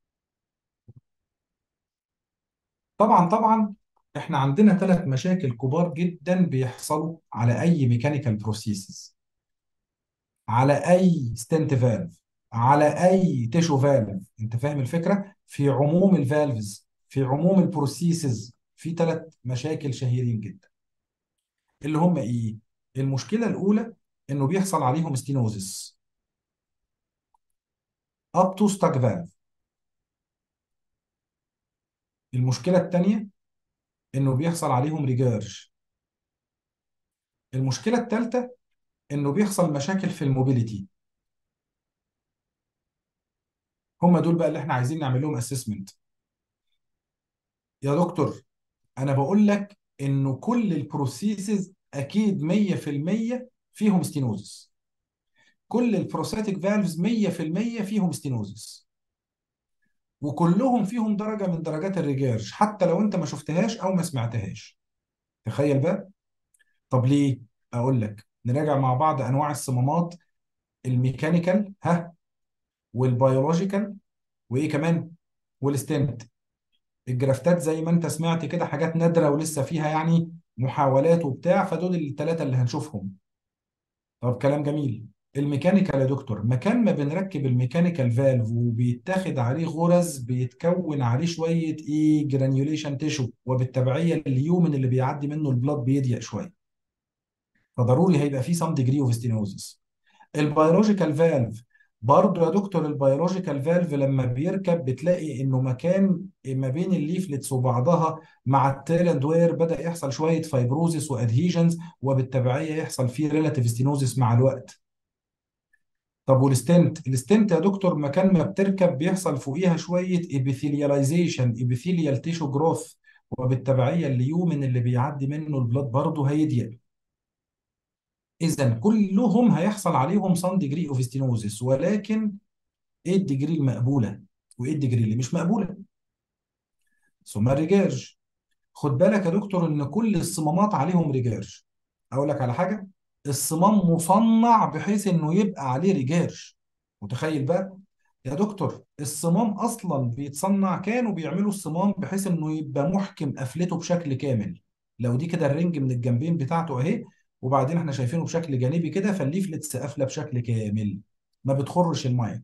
طبعا طبعا احنا عندنا ثلاث مشاكل كبار جدا بيحصلوا على اي ميكانيكال بروسيسز على اي ستنت فالف على اي تيشو فالف انت فاهم الفكره في عموم الفالفز في عموم البروسيسز في ثلاث مشاكل شهيرين جدا اللي هم ايه المشكله الاولى انه بيحصل عليهم ستينوزس اب تو ستاك فالف المشكله الثانيه انه بيحصل عليهم ريجيرج المشكله الثالثه انه بيحصل مشاكل في الموبيليتي هم دول بقى اللي احنا عايزين نعمل لهم اسسمنت يا دكتور انا بقول لك انه كل البروسيسز اكيد 100% فيهم ستينوزس كل البروستاتيك فالفز 100% فيهم ستينوزس وكلهم فيهم درجه من درجات الريجيرج حتى لو انت ما شفتهاش او ما سمعتهاش تخيل بقى طب ليه اقول لك نراجع مع بعض انواع الصمامات الميكانيكال ها والبيولوجيكال وايه كمان والستنت الجرافتات زي ما انت سمعت كده حاجات نادره ولسه فيها يعني محاولات وبتاع فدول الثلاثه اللي هنشوفهم طب كلام جميل الميكانيكال يا دكتور مكان ما بنركب الميكانيكال فالف وبيتاخد عليه غرز بيتكون عليه شويه ايه جرانيوليشن تيشو وبالتبعيه اليومن اللي بيعدي منه البلاد بيضيق شويه فضروري هيبقى فيه سم ديجري اوف ستينوزس البيولوجيكال فالف برضه يا دكتور البيولوجيكال فالف لما بيركب بتلاقي انه مكان ما بين الليفلتس وبعضها مع التير اند وير بدا يحصل شويه فايبروزس وادهيجنز وبالتبعيه يحصل فيه ريلاتيف ستينوزس مع الوقت طب والستنت الستنت يا دكتور مكان ما بتركب بيحصل فوقيها شويه ابيثيلياليزيشن ابيثيليال تيشو جروث وبالتبعيه اليومن اللي بيعدي منه البلاد برضه هيضيق اذا كلهم هيحصل عليهم سان ديجري اوف ستينوزس ولكن ايه الديجري المقبوله وايه الديجري اللي مش مقبوله ثم الريجيرج خد بالك يا دكتور ان كل الصمامات عليهم ريجيرج اقول لك على حاجه الصمام مصنع بحيث انه يبقى عليه ريجيرج متخيل بقى يا دكتور الصمام اصلا بيتصنع كانوا بيعملوا الصمام بحيث انه يبقى محكم قفلته بشكل كامل لو دي كده الرنج من الجنبين بتاعته اهي وبعدين احنا شايفينه بشكل جانبي كده فالليفلتس قافله بشكل كامل ما بتخرش الميه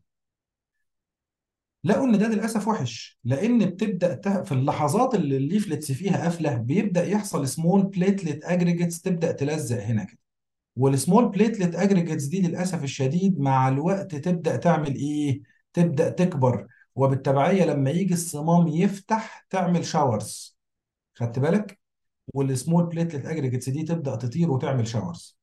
لقوا ان ده للاسف وحش لان بتبدا ته- في اللحظات اللي الليفلتس فيها قافله بيبدا يحصل سمول بليتلت اجريجيتس تبدا تلزق هنا كده والسمول بليتلت اجريجيتس دي للاسف الشديد مع الوقت تبدا تعمل ايه تبدا تكبر وبالتبعيه لما يجي الصمام يفتح تعمل شاورز خدت بالك والسمول بليتلت اجريجيتس دي تبدا تطير وتعمل شاورز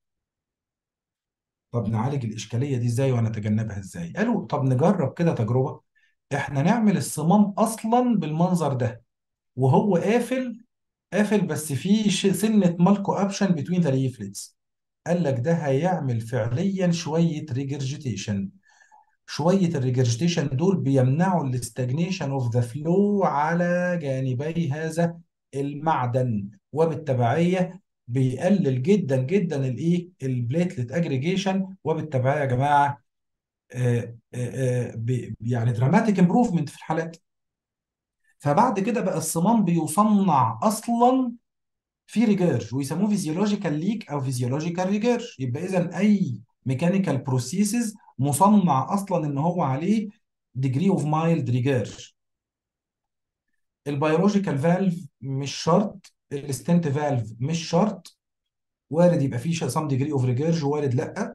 طب نعالج الاشكاليه دي ازاي ونتجنبها ازاي قالوا طب نجرب كده تجربه احنا نعمل الصمام اصلا بالمنظر ده وهو قافل قافل بس فيه ش- سنه مالكو ابشن بتوين ذا ليفلتس قال لك ده هيعمل فعليا شويه ريجرجيتيشن شويه الريجرجيتيشن دول بيمنعوا الاستجنيشن اوف ذا فلو على جانبي هذا المعدن وبالتبعيه بيقلل جدا جدا الايه البليتلت اجريجيشن وبالتبعيه يا جماعه آه، آه، آه، بي- يعني دراماتيك امبروفمنت في الحالات فبعد كده بقى الصمام بيصنع اصلا في ريجيرج ويسموه فيزيولوجيكال ليك او فيزيولوجيكال ريجيرج يبقى اذا اي ميكانيكال بروسيسز مصنع اصلا ان هو عليه ديجري اوف مايلد ريجيرج البيولوجيكال فالف مش شرط الستنت فالف مش شرط وارد يبقى فيه سام ديجري اوف ريجيرج وارد لا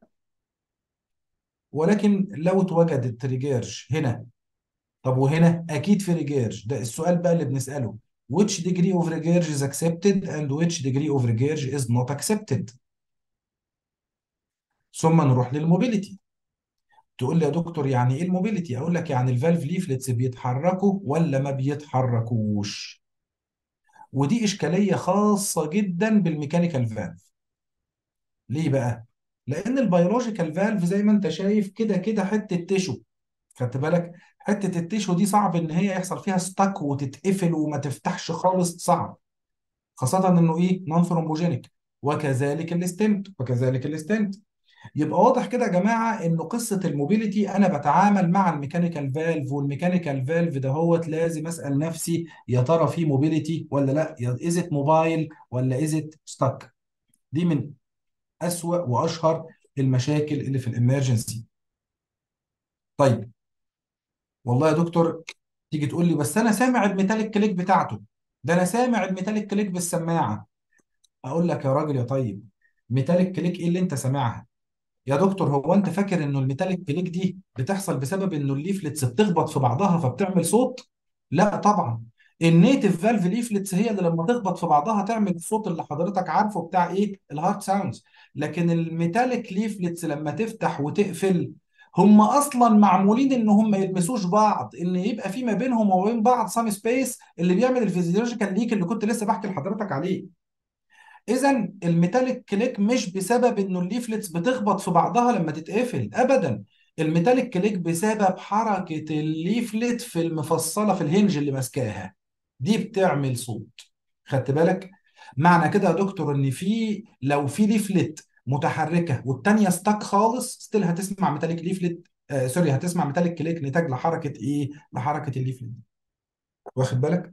ولكن لو اتوجدت ريجيرج هنا طب وهنا اكيد في ريجيرج ده السؤال بقى اللي بنساله which degree of regurg is accepted and which degree of regurg is not accepted ثم نروح للموبيليتي تقول لي يا دكتور يعني ايه الموبيليتي اقول لك يعني الفالف ليفلتس بيتحركوا ولا ما بيتحركوش ودي اشكاليه خاصه جدا بالميكانيكال فالف ليه بقى لان البيولوجيكال فالف زي ما انت شايف كده كده حته تيشو خدت بالك حته التيشو دي صعب ان هي يحصل فيها ستاك وتتقفل وما تفتحش خالص صعب خاصه انه ايه نون ثرومبوجينيك وكذلك الاستنت وكذلك الاستنت يبقى واضح كده يا جماعه انه قصه الموبيليتي انا بتعامل مع الميكانيكال فالف والميكانيكال فالف ده هوت لازم اسال نفسي يا ترى في موبيليتي ولا لا از ات موبايل ولا از ات ستاك دي من اسوأ واشهر المشاكل اللي في الامرجنسي طيب والله يا دكتور تيجي تقول لي بس انا سامع الميتاليك كليك بتاعته ده انا سامع الميتاليك كليك بالسماعه اقول لك يا راجل يا طيب ميتاليك كليك ايه اللي انت سامعها يا دكتور هو انت فاكر انه الميتاليك كليك دي بتحصل بسبب انه الليفلتس بتخبط في بعضها فبتعمل صوت لا طبعا النيتف فالف ليفلتس هي اللي لما تخبط في بعضها تعمل الصوت اللي حضرتك عارفه بتاع ايه الهارت ساوندز لكن الميتاليك ليفلتس لما تفتح وتقفل هم اصلا معمولين ان هم ما يلمسوش بعض ان يبقى في ما بينهم وما بين بعض سام سبيس اللي بيعمل الفيزيولوجيكال ليك اللي كنت لسه بحكي لحضرتك عليه اذا الميتاليك كليك مش بسبب انه الليفلتس بتخبط في بعضها لما تتقفل ابدا الميتاليك كليك بسبب حركه الليفلت في المفصله في الهنج اللي ماسكاها دي بتعمل صوت خدت بالك معنى كده يا دكتور ان في لو في ليفلت متحركه والتانيه ستاك خالص ستيل هتسمع ميتاليك ليفلت آه سوري هتسمع ميتاليك كليك نتاج لحركه ايه لحركه الليفلت واخد بالك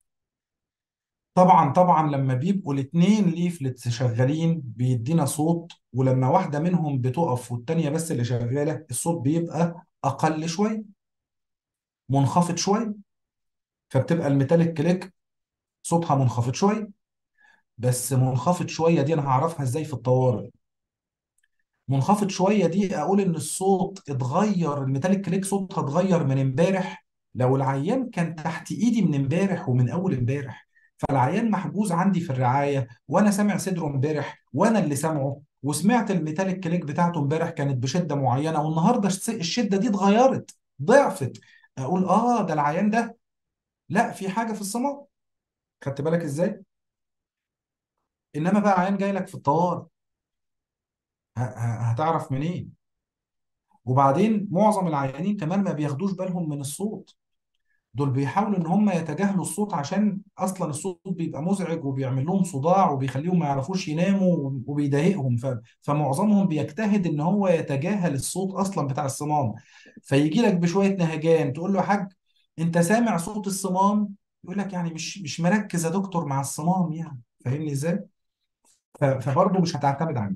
طبعا طبعا لما بيبقوا الاثنين ليفلتس شغالين بيدينا صوت ولما واحده منهم بتقف والتانيه بس اللي شغاله الصوت بيبقى اقل شويه منخفض شويه فبتبقى الميتاليك كليك صوتها منخفض شويه بس منخفض شويه دي انا هعرفها ازاي في الطوارئ منخفض شويه دي اقول ان الصوت اتغير الميتاليك كليك صوتها اتغير من امبارح لو العيان كان تحت ايدي من امبارح ومن اول امبارح فالعيان محجوز عندي في الرعايه وانا سامع صدره امبارح وانا اللي سامعه وسمعت الميتاليك كليك بتاعته امبارح كانت بشده معينه والنهارده الس- الشده دي اتغيرت ضعفت اقول اه ده العيان ده لا في حاجه في الصمام خدت بالك ازاي انما بقى عيان جاي لك في الطوارئ ه- ه- هتعرف منين وبعدين معظم العيانين كمان ما بياخدوش بالهم من الصوت دول بيحاولوا ان هم يتجاهلوا الصوت عشان اصلا الصوت بيبقى مزعج وبيعمل لهم صداع وبيخليهم ما يعرفوش يناموا وبيضايقهم ف... فمعظمهم بيجتهد ان هو يتجاهل الصوت اصلا بتاع الصمام فيجي لك بشويه نهجان تقول له يا حاج انت سامع صوت الصمام يقول لك يعني مش مش مركز يا دكتور مع الصمام يعني فاهمني ازاي ف... فبرضه مش هتعتمد عليه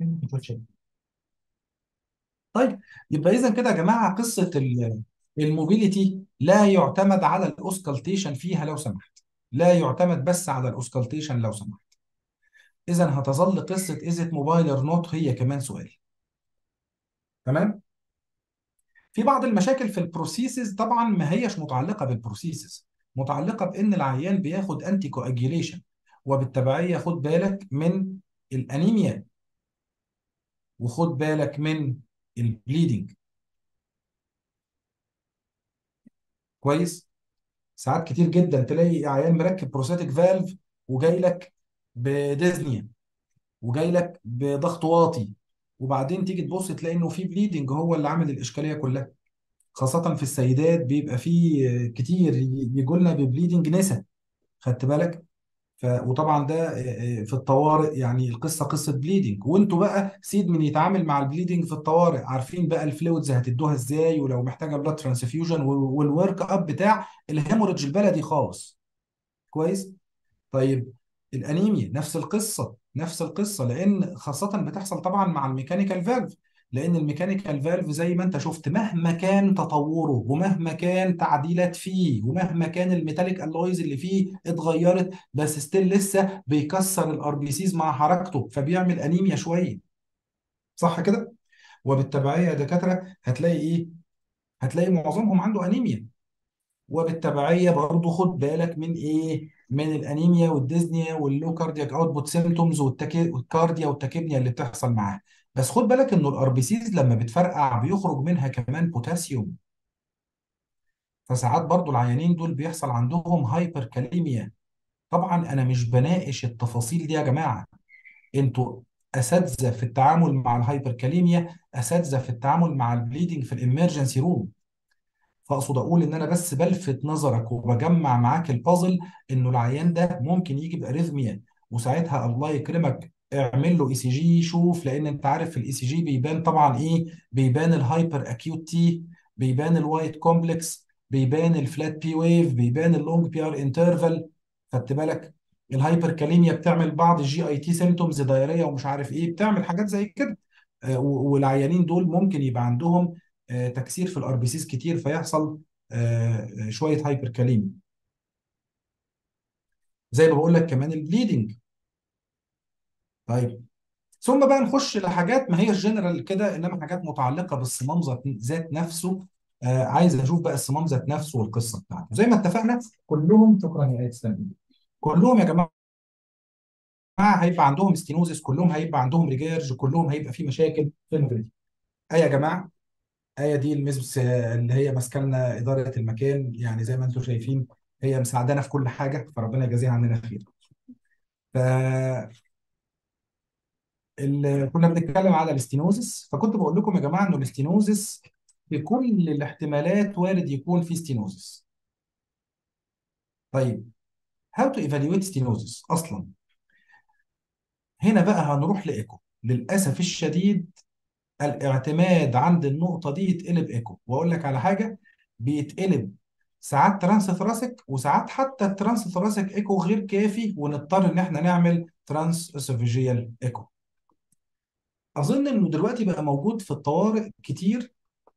طيب يبقى اذا كده يا جماعه قصه ال- الموبيليتي لا يعتمد على الاوسكالتيشن فيها لو سمحت لا يعتمد بس على الاوسكالتيشن لو سمحت اذا هتظل قصه ازت موبايل اور نوت هي كمان سؤال تمام في بعض المشاكل في البروسيسز طبعا ما هيش متعلقه بالبروسيسز متعلقه بان العيان بياخد انتي كواجيليشن وبالتبعيه خد بالك من الانيميا وخد بالك من البليدنج كويس ساعات كتير جدا تلاقي عيان مركب بروستاتيك فالف وجاي لك بديزنيا وجاي لك بضغط واطي وبعدين تيجي تبص تلاقي انه في بليدنج هو اللي عامل الاشكاليه كلها خاصه في السيدات بيبقى في كتير يجوا لنا ببليدنج نسا خدت بالك ف... وطبعا ده آه، آه، في الطوارئ يعني القصه قصه بليدنج وانتوا بقى سيد من يتعامل مع البليدنج في الطوارئ عارفين بقى الفلويدز هتدوها ازاي ولو محتاجه بلاد ترانسفيوجن والورك اب بتاع الهيموريدج البلدي خالص كويس طيب الانيميا نفس القصه نفس القصه لان خاصه بتحصل طبعا مع الميكانيكال فالف لان الميكانيكال فالف زي ما انت شفت مهما كان تطوره ومهما كان تعديلات فيه ومهما كان الميتاليك الويز اللي فيه اتغيرت بس ستيل لسه بيكسر الار بي سيز مع حركته فبيعمل انيميا شويه صح كده وبالتبعيه يا دكاتره هتلاقي ايه هتلاقي معظمهم عنده انيميا وبالتبعيه برضه خد بالك من ايه من الانيميا والديزنيا واللو كاردياك اوتبوت سيمتومز والكارديا والتاكيبنيا اللي بتحصل معاه بس خد بالك انه الار بي سيز لما بتفرقع بيخرج منها كمان بوتاسيوم فساعات برضه العيانين دول بيحصل عندهم هايبر كاليميا طبعا انا مش بناقش التفاصيل دي يا جماعه انتوا اساتذه في التعامل مع الهايبر كاليميا اساتذه في التعامل مع البليدنج في الامرجنسي روم فاقصد اقول ان انا بس بلفت نظرك وبجمع معاك البازل انه العيان ده ممكن يجي باريثميا وساعتها الله يكرمك اعمل له اي سي جي شوف لان انت عارف في الاي سي جي بيبان طبعا ايه بيبان الهايبر اكيوت تي بيبان الوايت كومبلكس بيبان الفلات بي ويف بيبان اللونج بي ار انترفال خدت بالك الهايبر كاليميا بتعمل بعض الجي اي تي سيمتومز دايريه ومش عارف ايه بتعمل حاجات زي كده آه، و- والعيانين دول ممكن يبقى عندهم آه، تكسير في الار بي سيز كتير فيحصل آه، آه، شويه هايبر كاليميا زي ما بقول لك كمان البليدنج طيب ثم بقى نخش لحاجات ما هي الجنرال كده انما حاجات متعلقه بالصمام ذات ذات نفسه آه عايز اشوف بقى الصمام ذات نفسه والقصه بتاعته زي ما اتفقنا كلهم شكرا يا ايت تسلم كلهم يا جماعه هيبقى عندهم ستينوزس كلهم هيبقى عندهم ريجيرج كلهم هيبقى في مشاكل في المفرد ايه يا جماعه ايه دي المس اللي هي ماسكه لنا اداره المكان يعني زي ما انتم شايفين هي مساعدانا في كل حاجه فربنا يجازيها عننا خير ف ال- كنا بنتكلم على الاستينوزس فكنت بقول لكم يا جماعه انه الاستينوزس بكل الاحتمالات وارد يكون في ستينوزس طيب how to evaluate stenosis اصلا هنا بقى هنروح لايكو للاسف الشديد الاعتماد عند النقطه دي يتقلب ايكو واقول لك على حاجه بيتقلب ساعات ترانس ثراسك وساعات حتى الترانس ثراسك ايكو غير كافي ونضطر ان احنا نعمل ترانس اسوفيجيال ايكو اظن انه دلوقتي بقى موجود في الطوارئ كتير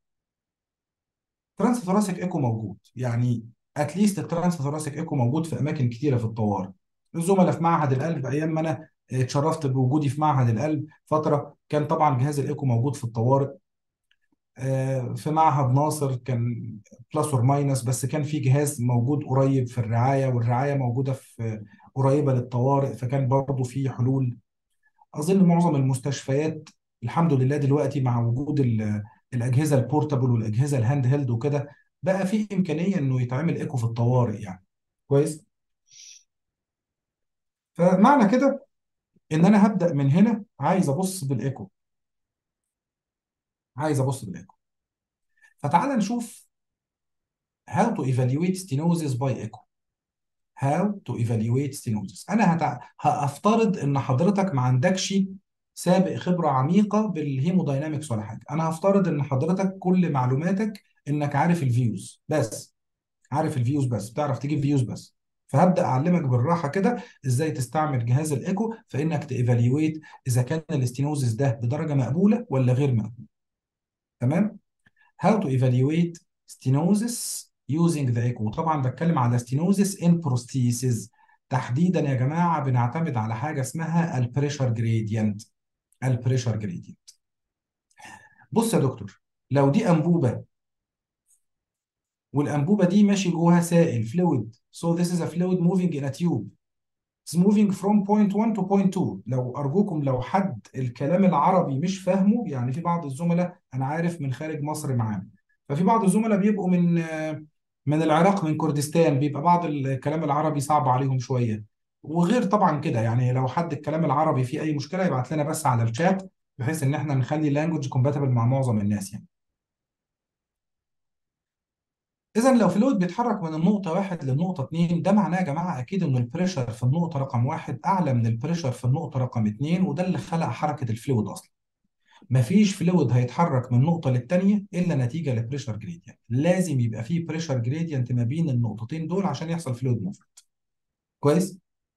ترانس ثوراسيك ايكو موجود يعني اتليست الترانس ثوراسيك ايكو موجود في اماكن كتيره في الطوارئ الزملاء في معهد القلب ايام ما انا اتشرفت بوجودي في معهد القلب فتره كان طبعا جهاز الايكو موجود في الطوارئ آه، في معهد ناصر كان بلس اور ماينس بس كان في جهاز موجود قريب في الرعايه والرعايه موجوده في قريبه للطوارئ فكان برضه في حلول اظن معظم المستشفيات الحمد لله دلوقتي مع وجود ال- الاجهزه البورتابل والاجهزه الهاند هيلد وكده بقى في امكانيه انه يتعمل ايكو في الطوارئ يعني كويس فمعنى كده ان انا هبدا من هنا عايز ابص بالايكو عايز ابص بالايكو فتعال نشوف how to evaluate stenosis by echo how to evaluate stenosis انا هتع... هفترض ان حضرتك ما عندكش سابق خبره عميقه بالهيموداينامكس ولا حاجه انا هفترض ان حضرتك كل معلوماتك انك عارف الفيوز بس عارف الفيوز بس بتعرف تجيب فيوز بس فهبدا اعلمك بالراحه كده ازاي تستعمل جهاز الايكو في انك تيفاليويت اذا كان الاستينوزس ده بدرجه مقبوله ولا غير مقبوله تمام how to evaluate stenosis using the echo طبعا بتكلم على stenosis in prosthesis تحديدا يا جماعه بنعتمد على حاجه اسمها البريشر جريدينت البريشر جريدينت بص يا دكتور لو دي انبوبه والانبوبه دي ماشي جواها سائل فلويد so this is a fluid moving in a tube It's moving from point 1 to point 2 لو أرجوكم لو حد الكلام العربي مش فاهمه يعني في بعض الزملاء أنا عارف من خارج مصر معانا ففي بعض الزملاء بيبقوا من من العراق من كردستان بيبقى بعض الكلام العربي صعب عليهم شوية وغير طبعا كده يعني لو حد الكلام العربي فيه أي مشكلة يبعت لنا بس على الشات بحيث إن احنا نخلي لانجوج كومباتبل مع معظم الناس يعني اذا لو فلويد بيتحرك من النقطه واحد للنقطه اتنين ده معناه يا جماعه اكيد ان البريشر في النقطه رقم واحد اعلى من البريشر في النقطه رقم اتنين وده اللي خلق حركه الفلويد اصلا مفيش فلويد هيتحرك من نقطه للتانيه الا نتيجه لبريشر جريدينت لازم يبقى فيه بريشر جريدينت ما بين النقطتين دول عشان يحصل فلويد موفمنت كويس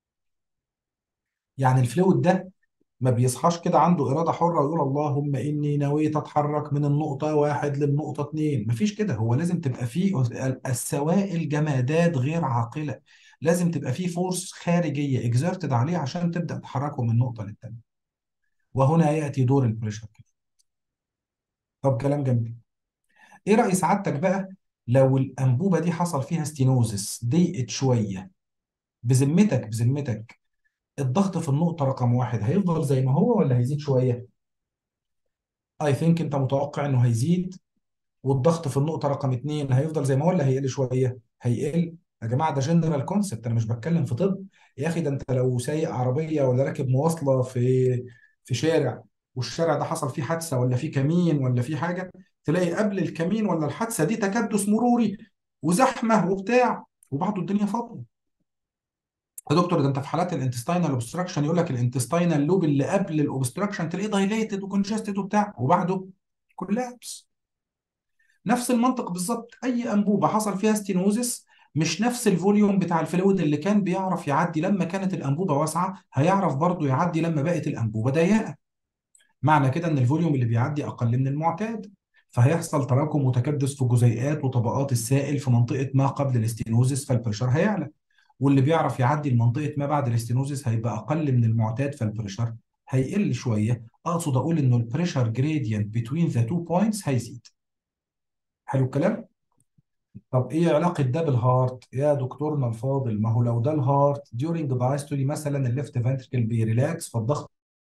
يعني الفلويد ده ما بيصحاش كده عنده إرادة حرة ويقول اللهم إني نويت أتحرك من النقطة واحد للنقطة اتنين مفيش كده هو لازم تبقى فيه السوائل جمادات غير عاقلة لازم تبقى فيه فورس خارجية اكزerted عليه عشان تبدأ تحركه من نقطة للتانية وهنا يأتي دور البريشر طب كلام جميل إيه رأي سعادتك بقى لو الأنبوبة دي حصل فيها ستينوزس ضيقت شوية بذمتك بذمتك الضغط في النقطة رقم واحد هيفضل زي ما هو ولا هيزيد شوية؟ اي ثينك انت متوقع انه هيزيد والضغط في النقطة رقم اتنين هيفضل زي ما هو ولا هيقل شوية؟ هيقل يا جماعة ده جنرال كونسبت انا مش بتكلم في طب يا اخي ده انت لو سايق عربية ولا راكب مواصلة في في شارع والشارع ده حصل فيه حادثة ولا فيه كمين ولا فيه حاجة تلاقي قبل الكمين ولا الحادثة دي تكدس مروري وزحمة وبتاع وبعده الدنيا فاضية يا دكتور ده انت في حالات الانتستينال اوبستراكشن يقول لك الانتستينال لوب اللي قبل الاوبستراكشن تلاقيه دايليتد وكونجستد وبتاع وبعده كولابس نفس المنطق بالظبط اي انبوبه حصل فيها ستينوزس مش نفس الفوليوم بتاع الفلويد اللي كان بيعرف يعدي لما كانت الانبوبه واسعه هيعرف برضه يعدي لما بقت الانبوبه ضيقه معنى كده ان الفوليوم اللي بيعدي اقل من المعتاد فهيحصل تراكم متكدس في جزيئات وطبقات السائل في منطقه ما قبل الاستينوزس فالبريشر هيعلى واللي بيعرف يعدي لمنطقه ما بعد الاستينوزس هيبقى اقل من المعتاد فالبريشر هيقل شويه اقصد اقول انه البريشر جريدينت بين ذا تو بوينتس هيزيد حلو الكلام طب ايه علاقه ده بالهارت يا دكتورنا الفاضل ما هو لو ده الهارت ديورنج دايستولي مثلا الليفت فنتركل بيريلاكس فالضغط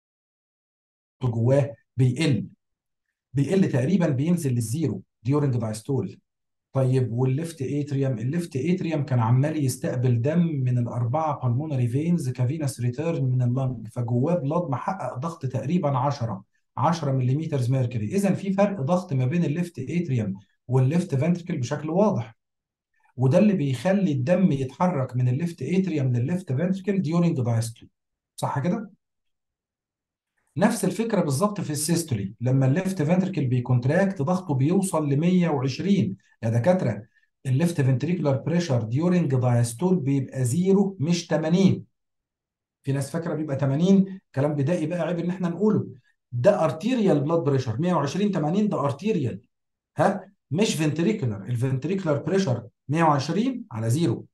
جواه بيقل بيقل تقريبا بينزل للزيرو ديورنج دايستول طيب والليفت اتريوم الليفت اتريوم كان عمال يستقبل دم من الاربعه بالمونري فينز كفينس ريتيرن من اللنج فجواه بلاد محقق ضغط تقريبا 10 10 ملم ميركوري اذا في فرق ضغط ما بين الليفت اتريوم والليفت فنتركل بشكل واضح وده اللي بيخلي الدم يتحرك من الليفت اتريوم للليفت فنتركل ديورنج دايستولي صح كده نفس الفكره بالظبط في السيستولي لما الليفت فنتركل بيكونتراكت ضغطه بيوصل ل 120 يا دكاتره الليفت فنتريكولار بريشر ديورنج دايستول بيبقى زيرو مش 80 في ناس فاكره بيبقى 80 كلام بدائي بقى عيب ان احنا نقوله ده ارتيريال بلاد بريشر 120 80 ده ارتيريال ها مش فنتريكولار الفنتريكولار بريشر 120 على زيرو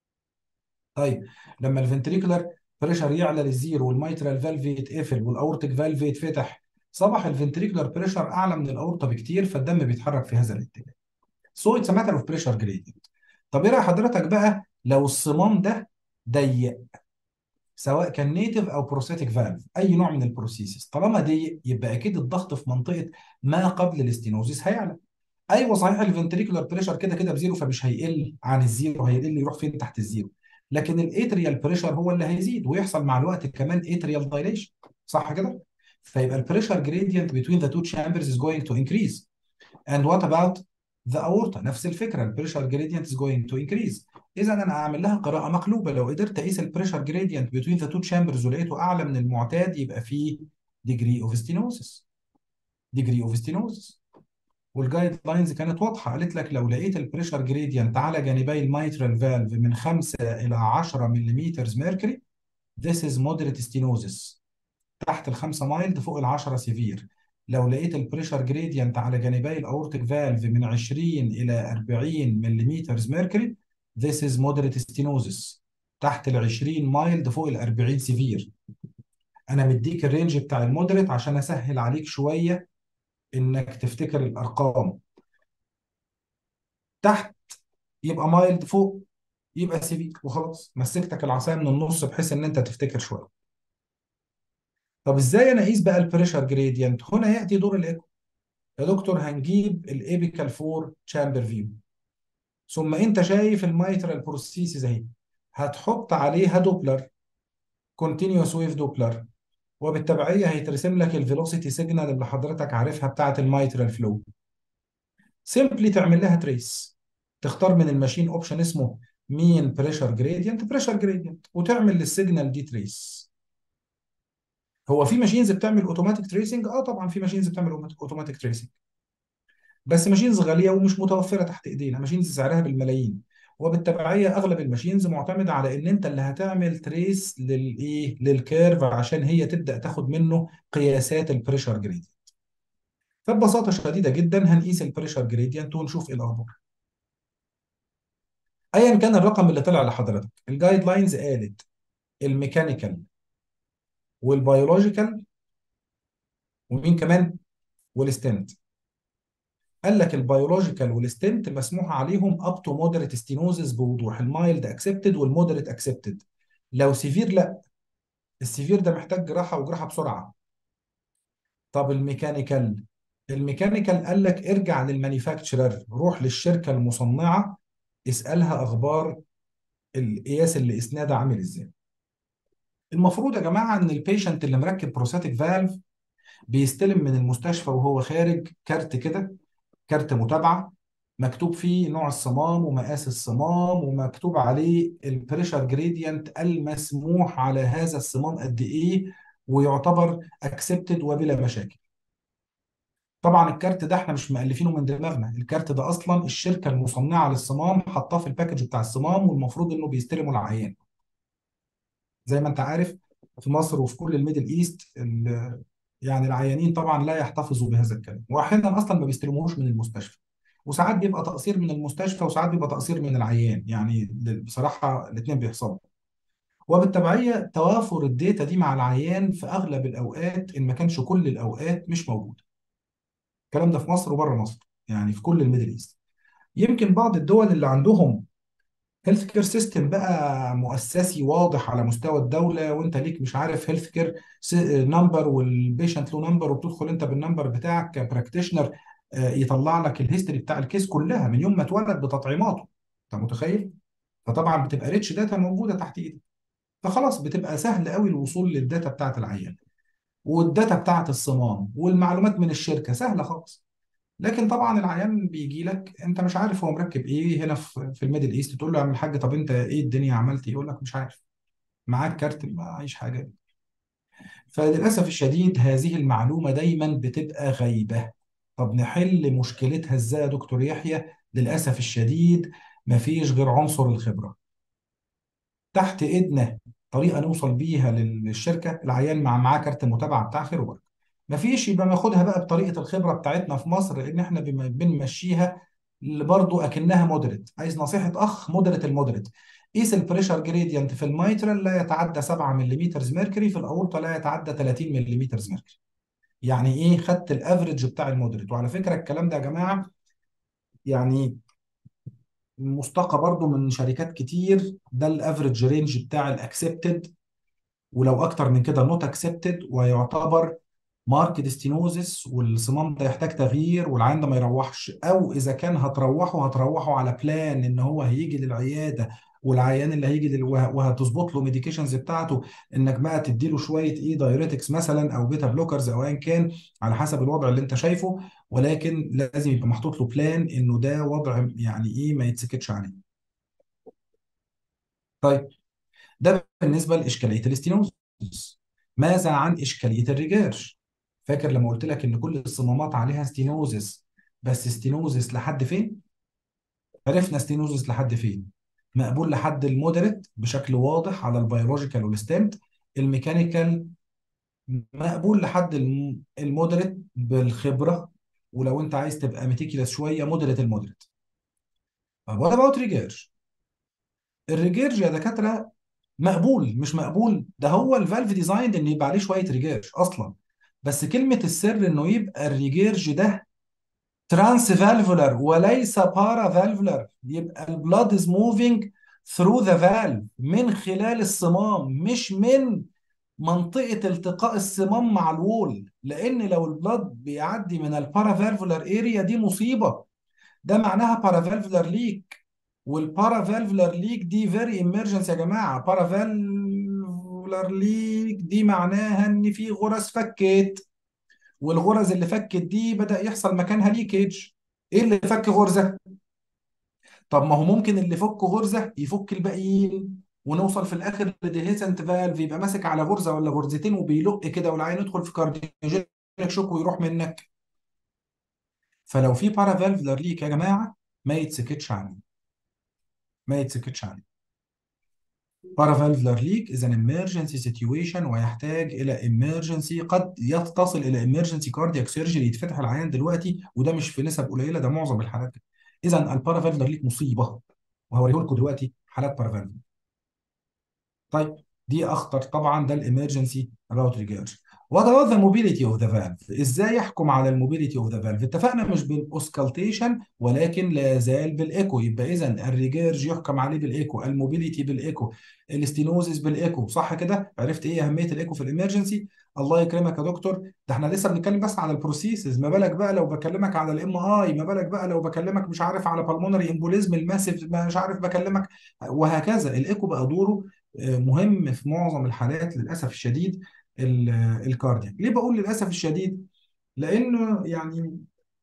طيب لما الفنتريكولار بريشر يعلى للزيرو والميترال فالف يتقفل والاورتيك فالف يتفتح صبح الفنتريكولار بريشر اعلى من الاورطه بكتير فالدم بيتحرك في هذا الاتجاه سو اتس ماتر اوف بريشر جريدينت طب ايه راي حضرتك بقى لو الصمام ده ضيق سواء كان نيتف او بروستاتيك فالف اي نوع من البروسيسز طالما ضيق يبقى اكيد الضغط في منطقه ما قبل الاستينوزيس هيعلى ايوه صحيح الفنتريكولار بريشر كده كده بزيرو فمش هيقل عن الزيرو هيقل يروح فين تحت الزيرو لكن الاتريال بريشر هو اللي هيزيد ويحصل مع الوقت كمان اتريال دايليشن صح كده فيبقى البريشر gradient between the two chambers is going to increase and what about the aorta نفس الفكره البريشر gradient is going to increase اذا انا اعمل لها قراءه مقلوبه لو قدرت اقيس البريشر gradient between the two chambers ولقيته اعلى من المعتاد يبقى فيه degree of stenosis degree of stenosis والجايد لاينز كانت واضحه قالت لك لو لقيت البريشر جريدينت على جانبي الميترال فالف من 5 الى 10 ملم ميركوري this is moderate stenosis تحت ال 5 مايلد فوق ال 10 سيفير لو لقيت البريشر جريدينت على جانبي الاورتيك فالف من 20 الى 40 ملم ميركوري this is moderate stenosis تحت ال 20 مايلد فوق ال 40 سيفير انا مديك الرينج بتاع المودريت عشان اسهل عليك شويه انك تفتكر الارقام تحت يبقى مايلد فوق يبقى سيفير وخلاص مسكتك العصايه من النص بحيث ان انت تفتكر شويه طب ازاي انا اقيس بقى البريشر جريدينت هنا ياتي دور الايكو يا دكتور هنجيب الايبيكال فور تشامبر فيو ثم انت شايف الميترال بروسيسز اهي هتحط عليها دوبلر كونتينوس ويف دوبلر وبالتبعيه هيترسم لك الفيلوسيتي سيجنال اللي حضرتك عارفها بتاعه الميترال فلو سيمبلي تعمل لها تريس تختار من الماشين اوبشن اسمه مين بريشر جريدينت بريشر جريدينت وتعمل للسيجنال دي تريس هو في ماشينز بتعمل اوتوماتيك تريسنج اه طبعا في ماشينز بتعمل اوتوماتيك تريسنج بس ماشينز غاليه ومش متوفره تحت ايدينا ماشينز سعرها بالملايين وبالتبعيه اغلب الماشينز معتمده على ان انت اللي هتعمل تريس للايه للكيرف عشان هي تبدا تاخد منه قياسات البريشر جريدينت فببساطه شديده جدا هنقيس البريشر جريدينت ونشوف ايه الاخبار ايا كان الرقم اللي طلع لحضرتك الجايد لاينز قالت الميكانيكال والبيولوجيكال ومين كمان والستنت قال لك البيولوجيكال والستنت مسموح عليهم اب تو مودريت ستينوزس بوضوح المايلد اكسبتد والمودريت اكسبتد لو سيفير لا السيفير ده محتاج جراحه وجراحه بسرعه طب الميكانيكال الميكانيكال قال لك ارجع للمانيفاكتشرر روح للشركه المصنعه اسالها اخبار القياس اللي قسناه ده عامل ازاي المفروض يا جماعه ان البيشنت اللي مركب بروستاتيك فالف بيستلم من المستشفى وهو خارج كارت كده كارت متابعه مكتوب فيه نوع الصمام ومقاس الصمام ومكتوب عليه البريشر جريدينت المسموح على هذا الصمام قد ايه ويعتبر اكسبتد وبلا مشاكل طبعا الكارت ده احنا مش مؤلفينه من دماغنا الكارت ده اصلا الشركه المصنعه للصمام حطاه في الباكج بتاع الصمام والمفروض انه بيستلمه العيان زي ما انت عارف في مصر وفي كل الميدل ايست ال- يعني العيانين طبعا لا يحتفظوا بهذا الكلام واحيانا اصلا ما بيستلموهوش من المستشفى وساعات بيبقى تقصير من المستشفى وساعات بيبقى تقصير من العيان يعني بصراحه الاثنين بيحصلوا وبالتبعيه توافر الداتا دي مع العيان في اغلب الاوقات ان ما كانش كل الاوقات مش موجود الكلام ده في مصر وبره مصر يعني في كل الميدل ايست يمكن بعض الدول اللي عندهم هيلث كير سيستم بقى مؤسسي واضح على مستوى الدوله وانت ليك مش عارف هيلث كير نمبر والبيشنت له نمبر وبتدخل انت بالنمبر بتاعك كبراكتيشنر يطلع لك الهيستوري بتاع الكيس كلها من يوم ما اتولد بتطعيماته انت متخيل؟ فطبعا بتبقى ريتش داتا موجوده تحت ايدك فخلاص بتبقى سهل قوي الوصول للداتا بتاعت العيان والداتا بتاعت الصمام والمعلومات من الشركه سهله خالص لكن طبعا العيان بيجي لك انت مش عارف هو مركب ايه هنا في في الميدل ايست تقول له يا عم الحاج طب انت ايه الدنيا عملت ايه يقول لك مش عارف معاك كارت معيش حاجه فللاسف الشديد هذه المعلومه دايما بتبقى غايبه طب نحل مشكلتها ازاي يا دكتور يحيى للاسف الشديد مفيش غير عنصر الخبره تحت ايدنا طريقه نوصل بيها للشركه العيان مع معاه كارت متابعه بتاع خير وبركه مفيش يبقى ناخدها بقى بطريقه الخبره بتاعتنا في مصر ان احنا بم- بنمشيها اللي برضو اكنها مودريت عايز نصيحه اخ مودريت المودريت قيس البريشر جريدينت في الميترال لا يتعدى 7 ملم ميركوري في الاورطه لا يتعدى 30 ملم ميركوري يعني ايه خدت الافريج بتاع المودريت وعلى فكره الكلام ده يا جماعه يعني مستقى برضو من شركات كتير ده الافريج رينج بتاع الاكسبتد ولو اكتر من كده نوت اكسبتد ويعتبر ماركت ستينوزس والصمام ده يحتاج تغيير والعيان ده ما يروحش او اذا كان هتروحه هتروحه على بلان ان هو هيجي للعياده والعيان اللي هيجي لل... وه- وهتظبط له ميديكيشنز بتاعته انك بقى تدي له شويه ايه دايريتكس مثلا او بيتا بلوكرز او ايا كان على حسب الوضع اللي انت شايفه ولكن لازم يبقى محطوط له بلان انه ده وضع يعني ايه ما يتسكتش عليه. طيب ده بالنسبه لاشكاليه الاستينوزس ماذا عن اشكاليه الريجيرش فاكر لما قلت لك ان كل الصمامات عليها ستينوزس بس ستينوزس لحد فين عرفنا ستينوزس لحد فين مقبول لحد المودريت بشكل واضح على البيولوجيكال والستنت الميكانيكال مقبول لحد الم- المودريت بالخبره ولو انت عايز تبقى ميتيكيلس شويه مودريت المودريت طب وات اباوت ريجيرش الريجيرج يا دكاتره مقبول مش مقبول ده هو الفالف ديزايند ان يبقى عليه شويه ريجيرج اصلا بس كلمه السر انه يبقى الريجيرج ده ترانس فالفولار وليس بارا فالفولار يبقى البلاد از موفينج ثرو ذا فالف من خلال الصمام مش من منطقه التقاء الصمام مع الوول لان لو البلاد بيعدي من البارا فالفولار اريا دي مصيبه ده معناها بارا فالفولار ليك والبارا فالفولار ليك دي فيري امرجنس يا جماعه بارا فالفولار ليك دي معناها ان في غرز فكت والغرز اللي فكت دي بدأ يحصل مكانها ليكيج ايه اللي فك غرزه طب ما هو ممكن اللي يفك غرزه يفك الباقيين ونوصل في الاخر لديهيسنت فالف يبقى ماسك على غرزه ولا غرزتين وبيلق كده والعين يدخل في كارديوجينيك شوك ويروح منك فلو في بارافالفلر ليك يا جماعه ما يتسكتش عليه ما يتسكتش عليه بارافالفلر ليك is an emergency situation ويحتاج إلى emergency قد يتصل إلى emergency cardiac surgery يتفتح العيان دلوقتي وده مش في نسب قليلة ده معظم الحالات إذا البارافالفلر ليك مصيبة وهوريه لكم دلوقتي حالات بارافالفلر طيب دي أخطر طبعا ده الامرجنسي راوت ريجيرج وات اباوت ذا موبيليتي اوف ذا فالف ازاي احكم على الموبيليتي اوف ذا فالف اتفقنا مش بالاوسكالتيشن ولكن لا زال بالايكو يبقى اذا الريجيرج يحكم عليه بالايكو الموبيليتي بالايكو الاستينوزيس بالايكو صح كده عرفت ايه اهميه الايكو في الامرجنسي الله يكرمك يا دكتور ده احنا لسه بنتكلم بس على البروسيسز ما بالك بقى لو بكلمك على الام اي ما بالك بقى لو بكلمك مش عارف على بالمونري امبوليزم الماسيف مش عارف بكلمك وهكذا الايكو بقى دوره آه، مهم في معظم الحالات للاسف الشديد ال- الكاردياك ليه بقول للاسف الشديد لانه يعني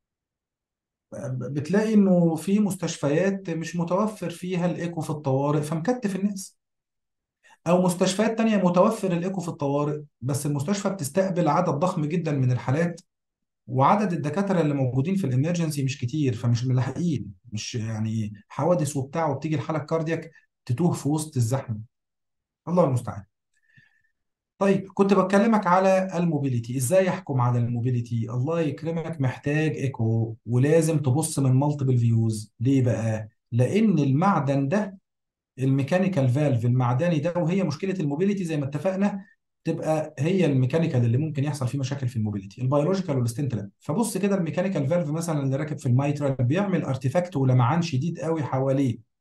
بتلاقي انه في مستشفيات مش متوفر فيها الايكو في الطوارئ فمكتف الناس او مستشفيات تانية متوفر الايكو في الطوارئ بس المستشفى بتستقبل عدد ضخم جدا من الحالات وعدد الدكاترة اللي موجودين في الامرجنسي مش كتير فمش ملاحقين مش يعني حوادث وبتاع وبتيجي الحالة الكاردياك تتوه في وسط الزحمة الله المستعان طيب كنت بكلمك على الموبيليتي ازاي احكم على الموبيليتي الله يكرمك محتاج ايكو ولازم تبص من مالتيبل فيوز ليه بقى لان المعدن ده الميكانيكال فالف المعدني ده وهي مشكله الموبيليتي زي ما اتفقنا تبقى هي الميكانيكال اللي ممكن يحصل فيه مشاكل في الموبيليتي البيولوجيكال والستنت لا فبص كده الميكانيكال فالف مثلا اللي راكب في الميترال بيعمل ارتيفاكت ولمعان شديد قوي حواليه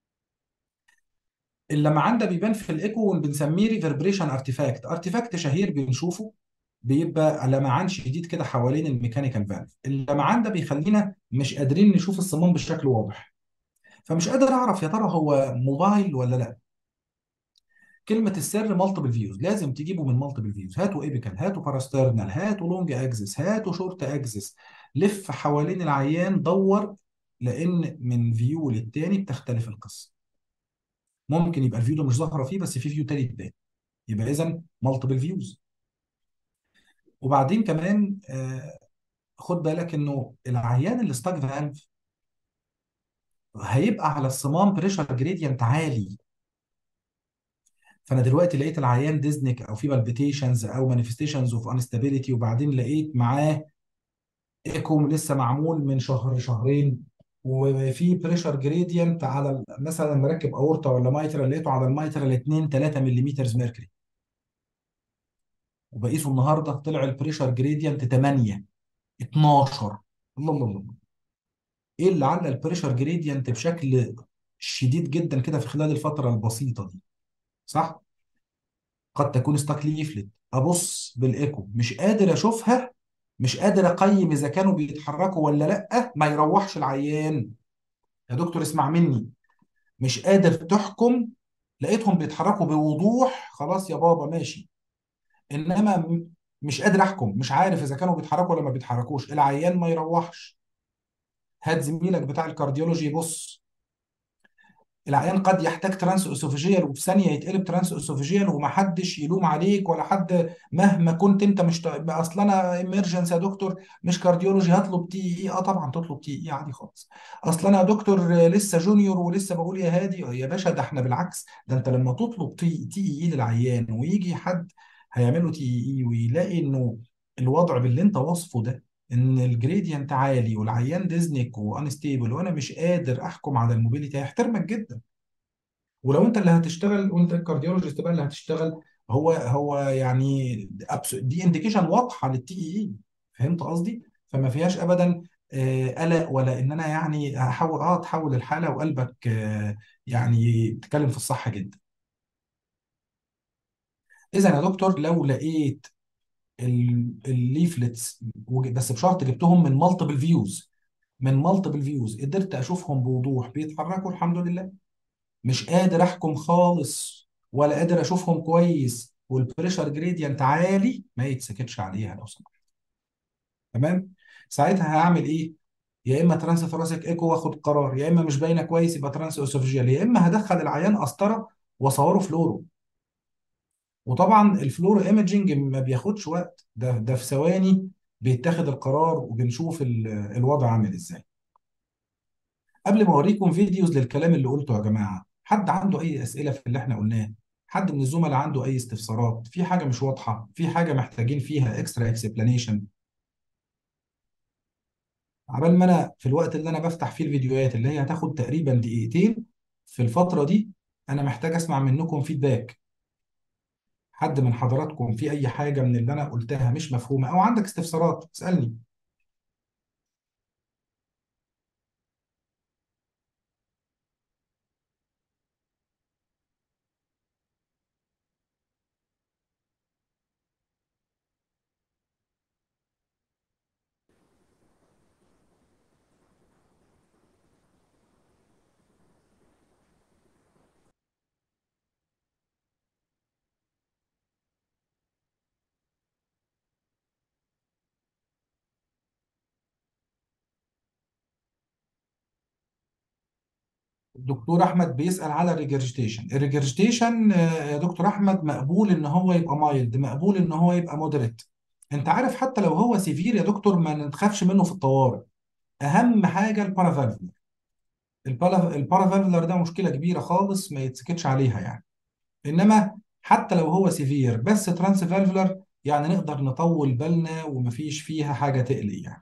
اللمعان ده بيبان في الايكو وبنسميه ريفربريشن ارتيفاكت ارتيفاكت شهير بنشوفه بيبقى لمعان شديد كده حوالين الميكانيكال فالف اللمعان ده بيخلينا مش قادرين نشوف الصمام بشكل واضح فمش قادر اعرف يا ترى هو موبايل ولا لا كلمه السر مالتيبل فيوز لازم تجيبه من مالتيبل فيوز هاتوا ايبيكال هاتوا باراسترنال هاتوا لونج اكسس هاتوا شورت اكسس لف حوالين العيان دور لان من فيو للتاني بتختلف القصه ممكن يبقى الفيو ده مش ظاهره فيه بس في فيو تاني تبان يبقى اذا مالتيبل فيوز وبعدين كمان آه خد بالك انه العيان اللي ستاك فالف هيبقى على الصمام بريشر جريدينت عالي فانا دلوقتي لقيت العيان ديزنك او في بالبيتيشنز او مانيفستيشنز اوف انستابيليتي وبعدين لقيت معاه ايكو لسه معمول من شهر شهرين وفي بريشر جريدينت على ال- مثلا مركب اورطه ولا مايترال لقيته على المايترال 2 3 ملم ميركوري وبقيسه النهارده طلع البريشر جريدينت 8 12 الله الله الله ايه اللي علّى البريشر جريدينت بشكل شديد جدا كده في خلال الفتره البسيطه دي صح قد تكون ستاك ليفلت ابص بالايكو مش قادر اشوفها مش قادر اقيم اذا كانوا بيتحركوا ولا لا ما يروحش العيان يا دكتور اسمع مني مش قادر تحكم لقيتهم بيتحركوا بوضوح خلاص يا بابا ماشي انما م- مش قادر احكم مش عارف اذا كانوا بيتحركوا ولا ما بيتحركوش العيان ما يروحش هات زميلك بتاع الكارديولوجي يبص العيان قد يحتاج ترانس اسوفيجيال وفي ثانيه يتقلب ترانس اسوفيجيال ومحدش يلوم عليك ولا حد مهما كنت انت مش ط- اصل انا امرجنسي يا دكتور مش كارديولوجي هطلب تي اي اه طبعا تطلب تي اي عادي خالص اصل انا يا دكتور لسه جونيور ولسه بقول يا هادي يا باشا ده احنا بالعكس ده انت لما تطلب تي تي اي للعيان ويجي حد هيعمل له تي اي ويلاقي انه الوضع باللي انت واصفه ده ان الجريدينت عالي والعيان ديزنك وانستيبل وانا مش قادر احكم على الموبيليتي هيحترمك جدا ولو انت اللي هتشتغل وانت الكارديولوجيست بقى اللي هتشتغل هو هو يعني أبس- دي انديكيشن واضحه للتي اي اي فهمت قصدي؟ فما فيهاش ابدا آه، قلق ولا ان انا يعني هحاول اه تحول الحاله وقلبك آه، يعني تتكلم في الصح جدا. اذا يا دكتور لو لقيت الليفلتس بس بشرط جبتهم من مالتيبل فيوز من مالتيبل فيوز قدرت اشوفهم بوضوح بيتحركوا الحمد لله مش قادر احكم خالص ولا قادر اشوفهم كويس والبريشر جريدينت عالي ما يتسكتش عليها لو سمحت تمام ساعتها هعمل ايه يا اما ترانس ثوراسيك ايكو واخد قرار يا اما مش باينه كويس يبقى ترانس اسوفيجيال يا اما هدخل العيان قسطره واصوره فلورو وطبعا الفلور ايمجنج ما بياخدش وقت ده ده في ثواني بيتاخد القرار وبنشوف ال- الوضع عامل ازاي قبل ما اوريكم فيديوز للكلام اللي قلته يا جماعه حد عنده اي اسئله في اللي احنا قلناه حد من الزملاء عنده اي استفسارات في حاجه مش واضحه في حاجه محتاجين فيها اكسترا اكسبلانيشن عبال ما انا في الوقت اللي انا بفتح فيه الفيديوهات اللي هي هتاخد تقريبا دقيقتين في الفتره دي انا محتاج اسمع منكم فيدباك حد من حضراتكم في اي حاجه من اللي انا قلتها مش مفهومه او عندك استفسارات اسالني الدكتور احمد بيسال على الريجرجيتيشن الريجرجيتيشن يا دكتور احمد مقبول ان هو يبقى مايلد مقبول ان هو يبقى مودريت انت عارف حتى لو هو سيفير يا دكتور ما نتخافش منه في الطوارئ اهم حاجه البارافالفولار البارافالفولار ده مشكله كبيره خالص ما يتسكتش عليها يعني انما حتى لو هو سيفير بس ترانسفالفولار يعني نقدر نطول بالنا ومفيش فيها حاجه تقلق يعني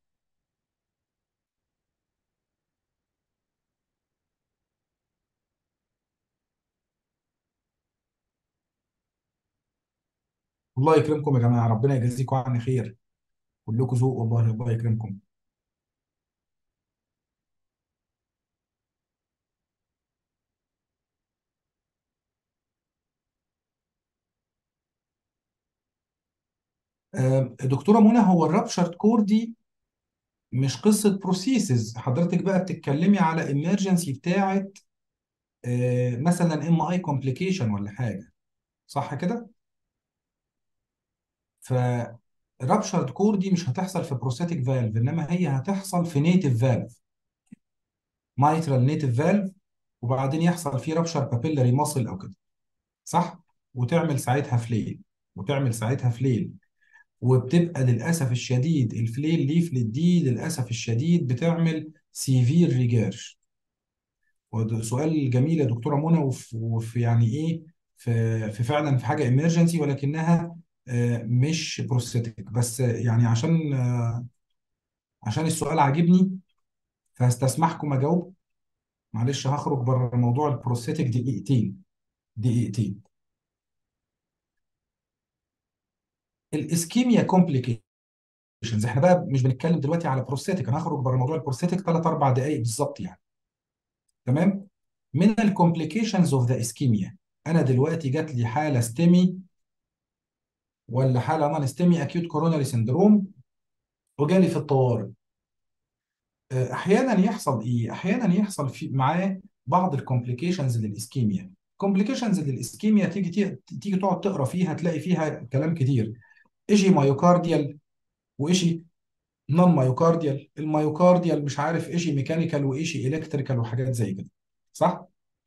الله يكرمكم يا جماعه ربنا يجازيكم عني خير كلكم ذوق والله الله يكرمكم آه، دكتوره منى هو الرابشرد كور دي مش قصه بروسيسز حضرتك بقى بتتكلمي على ايمرجنسي بتاعت آه، مثلا ام اي كومبليكيشن ولا حاجه صح كده ف رابشرد كور دي مش هتحصل في بروستاتيك فالف انما هي هتحصل في نيتيف فالف مايترال نيتيف فالف وبعدين يحصل فيه رابشر بابيلاري ماسل او كده صح وتعمل ساعتها فليل وتعمل ساعتها فليل وبتبقى للاسف الشديد الفليل ليفلت دي للاسف الشديد بتعمل سيفير ريجيرش وده سؤال جميل يا دكتوره منى وفي وفي يعني ايه في في فعلا في حاجه ايمرجنسي ولكنها آه، مش بروستاتيك بس يعني عشان آه، عشان السؤال عاجبني فهستسمحكم اجاوب معلش هخرج بره موضوع البروستاتيك دقيقتين دقيقتين الاسكيميا كومبليكيشنز احنا بقى مش بنتكلم دلوقتي على بروستاتيك انا هخرج بره موضوع البروستاتيك ثلاث اربع دقائق بالظبط يعني تمام من الكومبليكيشنز اوف ذا اسكيميا انا دلوقتي جات لي حاله ستيمي ولا حاله نون ستيمي اكيوت كوروناري سندروم وجالي في الطوارئ آه، احيانا يحصل ايه احيانا يحصل في معاه بعض الكومبليكيشنز للاسكيميا كومبليكيشنز للاسكيميا تيجي تيجي تيجي تقعد تقرا فيها تلاقي فيها كلام كتير ايشي مايوكارديال وايشي نون مايوكارديال المايوكارديال مش عارف ايشي ميكانيكال وايشي الكتريكال وحاجات زي كده صح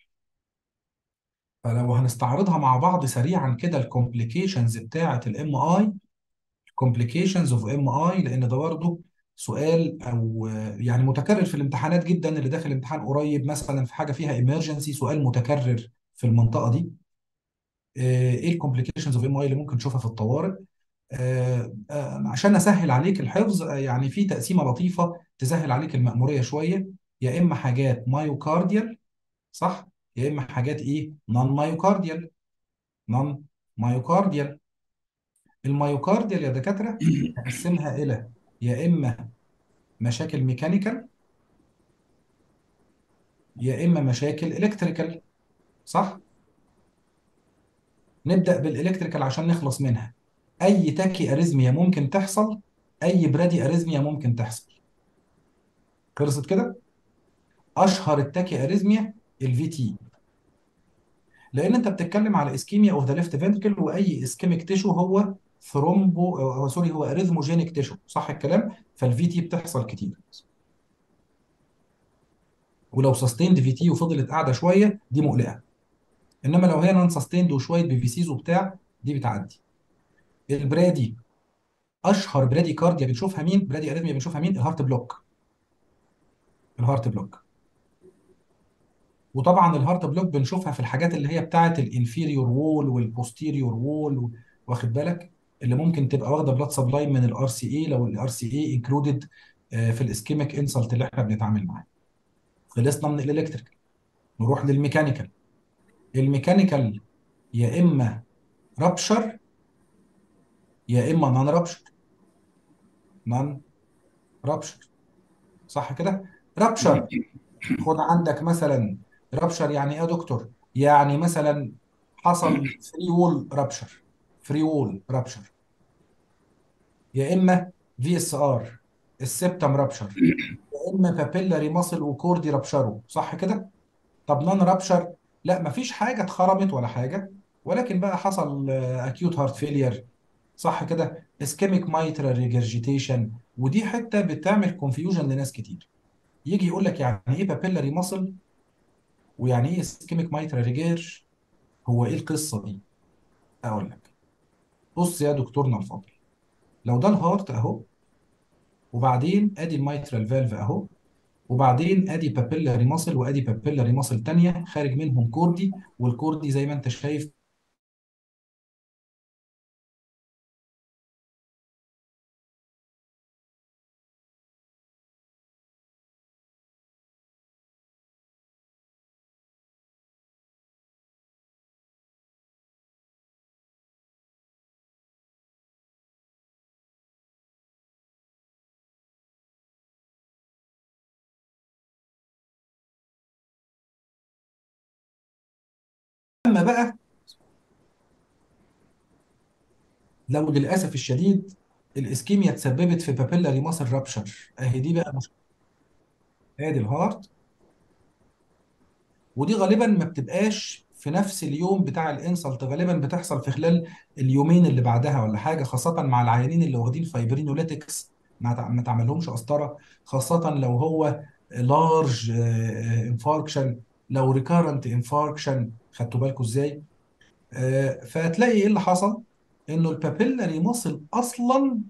فلو هنستعرضها مع بعض سريعا كده الكومبليكيشنز بتاعه الام اي كومبليكيشنز اوف ام اي لان ده برضه سؤال او آه، يعني متكرر في الامتحانات جدا اللي داخل امتحان قريب مثلا في حاجه فيها ايمرجنسي سؤال متكرر في المنطقه دي آه، ايه الكومبليكيشنز اوف ام اي اللي ممكن نشوفها في الطوارئ آه، آه، عشان اسهل عليك الحفظ آه، يعني في تقسيمه لطيفه تسهل عليك المأموريه شويه يا اما حاجات مايوكارديال صح يا اما حاجات ايه نون مايوكارديال نون مايوكارديال المايوكارديال يا دكاتره نقسمها الى يا اما مشاكل ميكانيكال يا اما مشاكل الكتريكال صح نبدا بالالكتريكال عشان نخلص منها اي تاكي اريزميا ممكن تحصل اي برادي اريزميا ممكن تحصل خلصت كده اشهر التاكي اريزميا الفي تي لان انت بتتكلم على اسكيميا اوف ذا ليفت فنتركل واي اسكيميك تيشو هو ثرومبو أو سوري هو اريزموجينيك تيشو صح الكلام فالفي تي بتحصل كتير ولو سستيند في تي وفضلت قاعده شويه دي مقلقه انما لو هي نون سستيند وشويه بي في سيز وبتاع دي بتعدي البرادي اشهر برادي كارديا بنشوفها مين برادي اريثميا بنشوفها مين الهارت بلوك الهارت بلوك وطبعا الهارت بلوك بنشوفها في الحاجات اللي هي بتاعه الانفيريور وول والبوستيريور وول واخد بالك اللي ممكن تبقى واخده بلاد سبلاي من الار سي اي لو الار سي اي انكلودد في الاسكيميك انسلت اللي احنا بنتعامل معاه خلصنا من الالكتريك نروح للميكانيكال الميكانيكال يا اما رابشر يا اما نون رابشر نون رابشر صح كده رابشر خد عندك مثلا رابشر يعني ايه يا دكتور يعني مثلا حصل فري وول رابشر فري وول رابشر يا اما في اس ار السبتم رابشر يا اما بابيلاري ماسل وكوردي رابشروا صح كده طب نون رابشر لا مفيش حاجه اتخرمت ولا حاجه ولكن بقى حصل اكيوت هارت فيلير صح كده اسكيميك مايترال ريجرجيتيشن ودي حته بتعمل كونفيوجن لناس كتير يجي يقول لك يعني ايه بابيلاري ماسل ويعني ايه اسكيميك مايترال ريجيرج هو ايه القصه دي اقول لك بص يا دكتورنا الفاضل لو ده الهارت اهو وبعدين ادي المايترال فالف اهو وبعدين ادي بابيلاري ماسل وادي بابيلاري ماسل تانية خارج منهم كوردي والكوردي زي ما انت شايف اما بقى لو للاسف الشديد الاسكيميا تسببت في بابيلاري ماسل رابشر اهي دي بقى مشكله ادي الهارت ودي غالبا ما بتبقاش في نفس اليوم بتاع الانسلت غالبا بتحصل في خلال اليومين اللي بعدها ولا حاجه خاصه مع العيانين اللي واخدين فايبرينوليتكس ما تع- ما تعملهمش قسطره خاصه لو هو لارج انفاركشن لو ريكارنت انفاركشن خدتوا بالكم ازاي آه، فهتلاقي ايه اللي حصل انه البابيلاري ماسل اصلا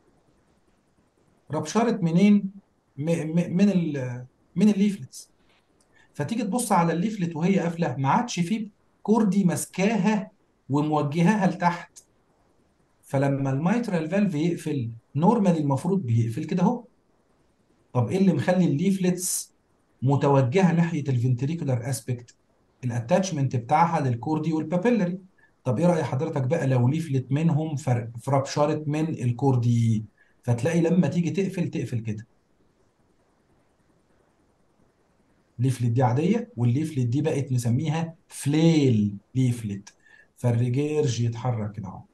ربشرت منين م- م- من ال من الليفلتس فتيجي تبص على الليفلت وهي قافله ما عادش فيه كوردي ماسكاها وموجهاها لتحت فلما الميترال فالف يقفل نورمالي المفروض بيقفل كده اهو طب ايه اللي مخلي الليفلتس متوجهه ناحيه الفنتريكولار اسبكت الاتاتشمنت بتاعها للكوردي والبابيلاري طب ايه راي حضرتك بقى لو ليفلت منهم فر- فرابشرت من الكوردي فتلاقي لما تيجي تقفل تقفل كده ليفلت دي عاديه والليفلت دي بقت نسميها فليل ليفلت فالريجيرج يتحرك كده اهو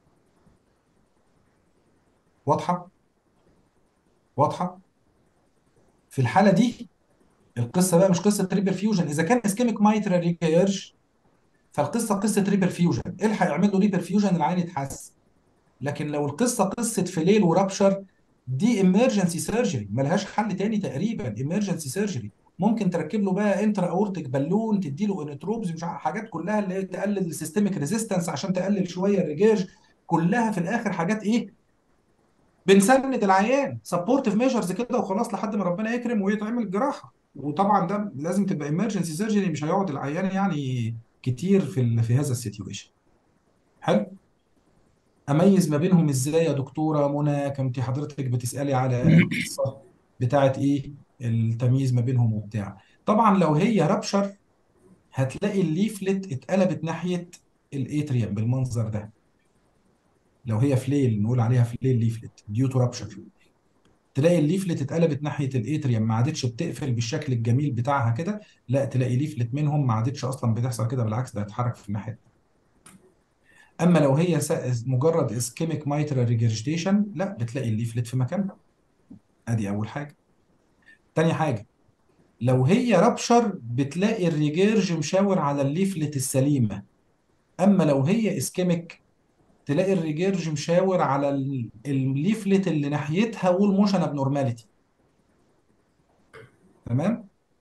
واضحه واضحه في الحاله دي القصه بقى مش قصه تريبل فيوجن اذا كان اسكيميك مايترال ريجيرج فالقصه قصه ريبر فيوجن الحق يعمل له ريبر فيوجن العين يتحسن لكن لو القصه قصه فليل ورابشر دي امرجنسي سيرجري ملهاش حل تاني تقريبا امرجنسي سيرجري ممكن تركب له بقى انترا اورتيك بالون تدي له انتروبز مش عارف حاجات كلها اللي هي تقلل السيستميك ريزيستنس عشان تقلل شويه الريجاج كلها في الاخر حاجات ايه بنسند العيان سبورتيف ميجرز كده وخلاص لحد ما ربنا يكرم ويتعمل جراحه وطبعا ده لازم تبقى امرجنسي سيرجري مش هيقعد العيان يعني كتير في ال- في هذا السيتويشن حلو اميز ما بينهم ازاي يا دكتوره منى كنت حضرتك بتسالي على القصه بتاعت ايه التمييز ما بينهم وبتاع طبعا لو هي رابشر هتلاقي الليفلت اتقلبت ناحيه الاتريوم بالمنظر ده لو هي فليل نقول عليها فليل ليفلت ديو تو رابشر تلاقي الليفلت اتقلبت ناحيه الاتريوم ما عادتش بتقفل بالشكل الجميل بتاعها كده لا تلاقي ليفلت منهم ما عادتش اصلا بتحصل كده بالعكس ده هتتحرك في الناحيه اما لو هي س- مجرد اسكيميك مايترال ريجرجيتيشن لا بتلاقي الليفلت في مكانها ادي اول حاجه تاني حاجه لو هي رابشر بتلاقي الريجيرج مشاور على الليفلت السليمه اما لو هي اسكيميك تلاقي الريجيرج مشاور على ال- الليفلت اللي ناحيتها وول موشن ابنورماليتي تمام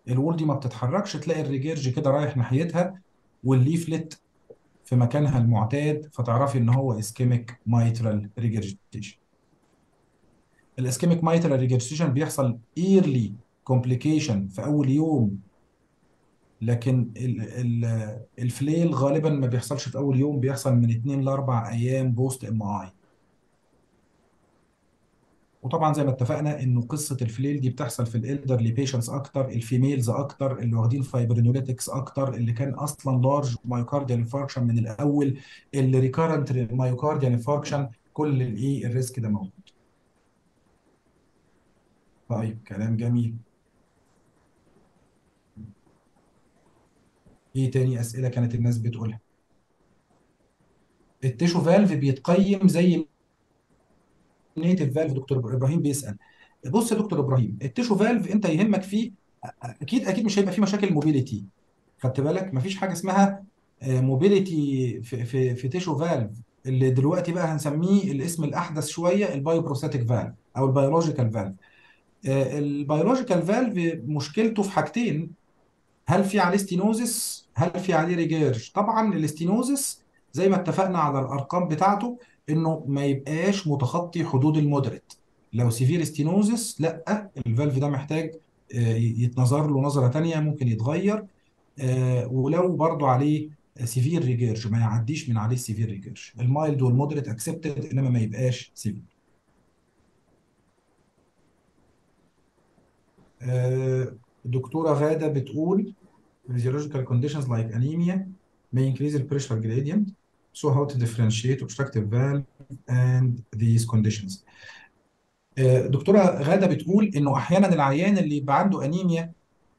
الوول دي ما بتتحركش تلاقي الريجيرج كده رايح ناحيتها والليفلت في مكانها المعتاد فتعرفي ان هو اسكيميك مايترال ريجرجيتيشن الاسكيميك مايترال ريجرجيتيشن بيحصل ايرلي كومبليكيشن في اول يوم لكن ال ال الفليل غالبا ما بيحصلش في اول يوم بيحصل من 2 ل 4 ايام بوست ام اي وطبعا زي ما اتفقنا انه قصه الفليل دي بتحصل في الالدرلي بيشنتس اكتر الفيميلز اكتر اللي واخدين فايبرينوليتكس اكتر اللي كان اصلا لارج مايوكارديال انفاركشن من الاول اللي ريكارنت مايوكارديال انفاركشن كل الايه الريسك ده موجود طيب كلام جميل ايه تاني اسئله كانت الناس بتقولها التيشو فالف بيتقيم زي نيتف فالف دكتور ابراهيم بيسال بص يا دكتور ابراهيم التيشو فالف انت يهمك فيه اكيد اكيد مش هيبقى فيه مشاكل موبيليتي خدت بالك مفيش حاجه اسمها موبيليتي في في في تيشو فالف اللي دلوقتي بقى هنسميه الاسم الاحدث شويه البايو بروستاتيك فالف او البيولوجيكال فالف البيولوجيكال فالف مشكلته في حاجتين هل في عليه ستينوزس هل في عليه ريجيرج طبعا الاستينوزس زي ما اتفقنا على الارقام بتاعته انه ما يبقاش متخطي حدود المودريت لو سيفير ستينوزس لا الفالف ده محتاج يتنظر له نظره تانية ممكن يتغير ولو برضو عليه سيفير ريجيرج ما يعديش من عليه سيفير ريجيرج المايلد والمودريت اكسبتد انما ما يبقاش سيفير دكتوره غاده بتقول physiological conditions like anemia may increase the pressure gradient so how to differentiate obstructive valve and these conditions دكتوره غاده بتقول انه احيانا العيان اللي يبقى عنده انيميا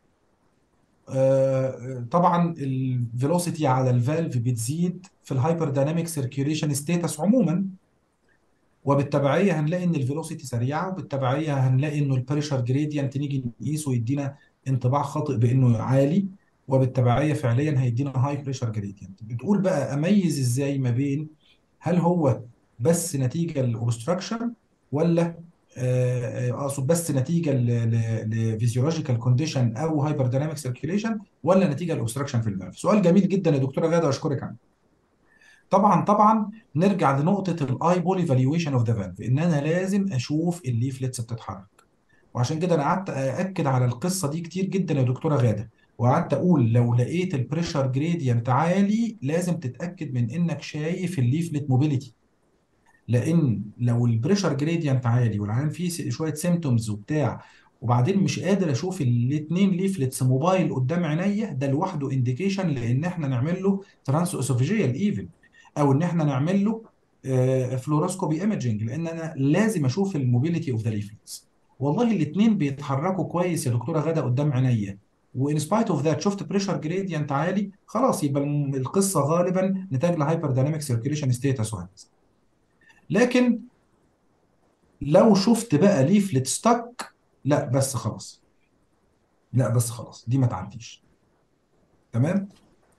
طبعا الفيلوسيتي على الفالف بتزيد في الهايبر دايناميك سيركيوليشن ستاتس عموما وبالتبعيه هنلاقي ان الفيلوسيتي سريعه وبالتبعيه هنلاقي انه البريشر جريدينت نيجي نقيسه يدينا انطباع خاطئ بانه عالي وبالتبعيه فعليا هيدينا هاي بريشر جريدينت بتقول بقى اميز ازاي ما بين هل هو بس نتيجه للاوبستراكشن ولا اقصد بس نتيجه لفيزيولوجيكال كونديشن او هايبر دايناميك سيركيوليشن ولا نتيجه لاوبستراكشن في الفالف سؤال جميل جدا يا دكتوره غاده اشكرك عنه طبعا طبعا نرجع لنقطه الاي بول ايفالويشن اوف ذا فالف ان انا لازم اشوف الليفلتس بتتحرك وعشان كده انا قعدت ااكد على القصه دي كتير جدا يا دكتوره غاده وقعدت اقول لو لقيت البريشر جريدينت عالي لازم تتاكد من انك شايف الليفلت موبيليتي لان لو البريشر جريدينت عالي والعيان فيه شويه سيمتومز وبتاع وبعدين مش قادر اشوف الاثنين ليفلتس موبايل قدام عينيا ده لوحده انديكيشن لان احنا نعمل له ترانس اسوفيجيال ايفن او ان احنا نعمل له فلوروسكوبي ايمجنج لان انا لازم اشوف الموبيليتي اوف ذا ليفلتس والله الاثنين بيتحركوا كويس يا دكتوره غاده قدام عينيا وان سبايت اوف ذات شفت بريشر جريدينت عالي خلاص يبقى القصه غالبا نتاج لهايبر دايناميك سيركيوليشن ستيتس وهكذا لكن لو شفت بقى ليفلت ستك لا بس خلاص لا بس خلاص دي ما تعديش تمام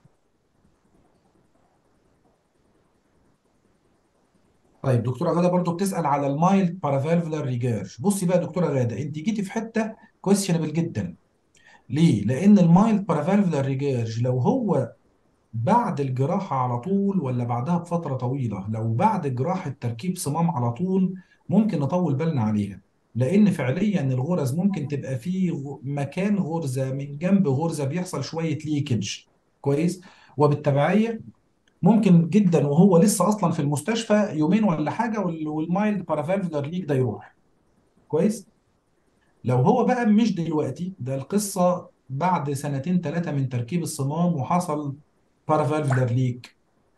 طيب دكتوره غاده برضو بتسال على المايلد بارافالفولار ريجيرج بصي بقى دكتوره غاده انت جيتي في حته كويشنبل جدا ليه لان المايلد بارافالفولار ريجيرج لو هو بعد الجراحة على طول ولا بعدها بفترة طويلة لو بعد جراحة تركيب صمام على طول ممكن نطول بالنا عليها لأن فعليا الغرز ممكن تبقى في مكان غرزة من جنب غرزة بيحصل شوية ليكج كويس وبالتبعية ممكن جدا وهو لسه أصلا في المستشفى يومين ولا حاجة والمايلد بارافالفولار ليك ده يروح كويس لو هو بقى مش دلوقتي ده القصة بعد سنتين ثلاثة من تركيب الصمام وحصل بارافالفولار ليك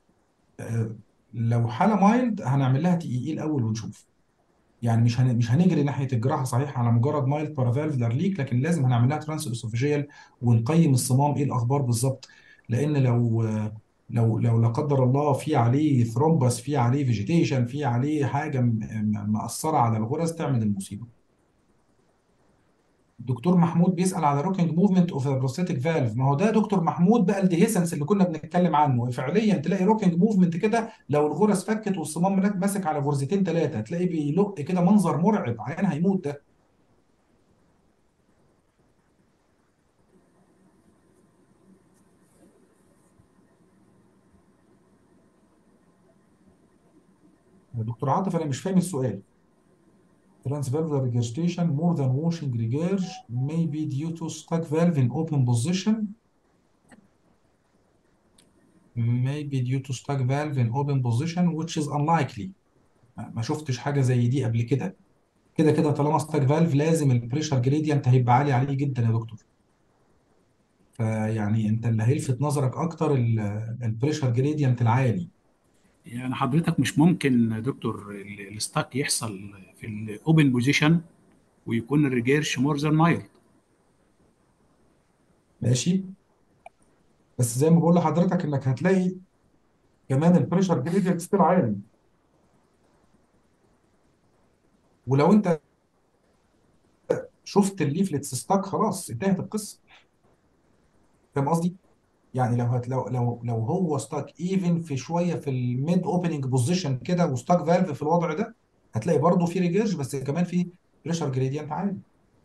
لو حاله مايلد هنعمل لها تي اي الاول ونشوف يعني مش هن... مش هنجري ناحيه الجراحه صحيح على مجرد مايلد بارافالفولار ليك لكن لازم هنعمل لها ترانس اسوفيجيال ونقيم الصمام ايه الاخبار بالظبط لان لو لو لو لا قدر الله في عليه ثرومبس في عليه فيجيتيشن في عليه حاجه مأثره على الغرز تعمل المصيبه دكتور محمود بيسأل على روكينج موفمنت اوف ذا بروستاتيك فالف ما هو ده دكتور محمود بقى الديهيسنس اللي كنا بنتكلم عنه فعليا تلاقي روكينج موفمنت كده لو الغرز فكت والصمام ماسك على غرزتين ثلاثه تلاقي بيلق كده منظر مرعب عيان هيموت ده يا دكتور عاطف انا مش فاهم السؤال transvalvular regurgitation more than washing regurg may be due to stuck valve in open position may be due to stuck valve in open position which is unlikely ما ما شفتش حاجه زي دي قبل كده كده كده طالما ستاك فالف لازم البريشر جريدينت هيبقى عالي عليه جدا يا دكتور فيعني انت اللي هيلفت نظرك اكتر البريشر جريدينت العالي يعني حضرتك مش ممكن دكتور ال- الستاك يحصل في الاوبن بوزيشن ويكون الريجيرش مور ذان مايلد ماشي بس زي ما بقول لحضرتك انك هتلاقي كمان البريشر جريدينت ستيل عالي ولو انت شفت الليفلتس ستاك خلاص انتهت القصه فاهم قصدي؟ يعني لو هت لو لو لو هو ستاك ايفن في شويه في الميد اوبننج بوزيشن كده وستاك فالف في الوضع ده هتلاقي برضه في ريجيرج بس كمان في بريشر جريدينت عالي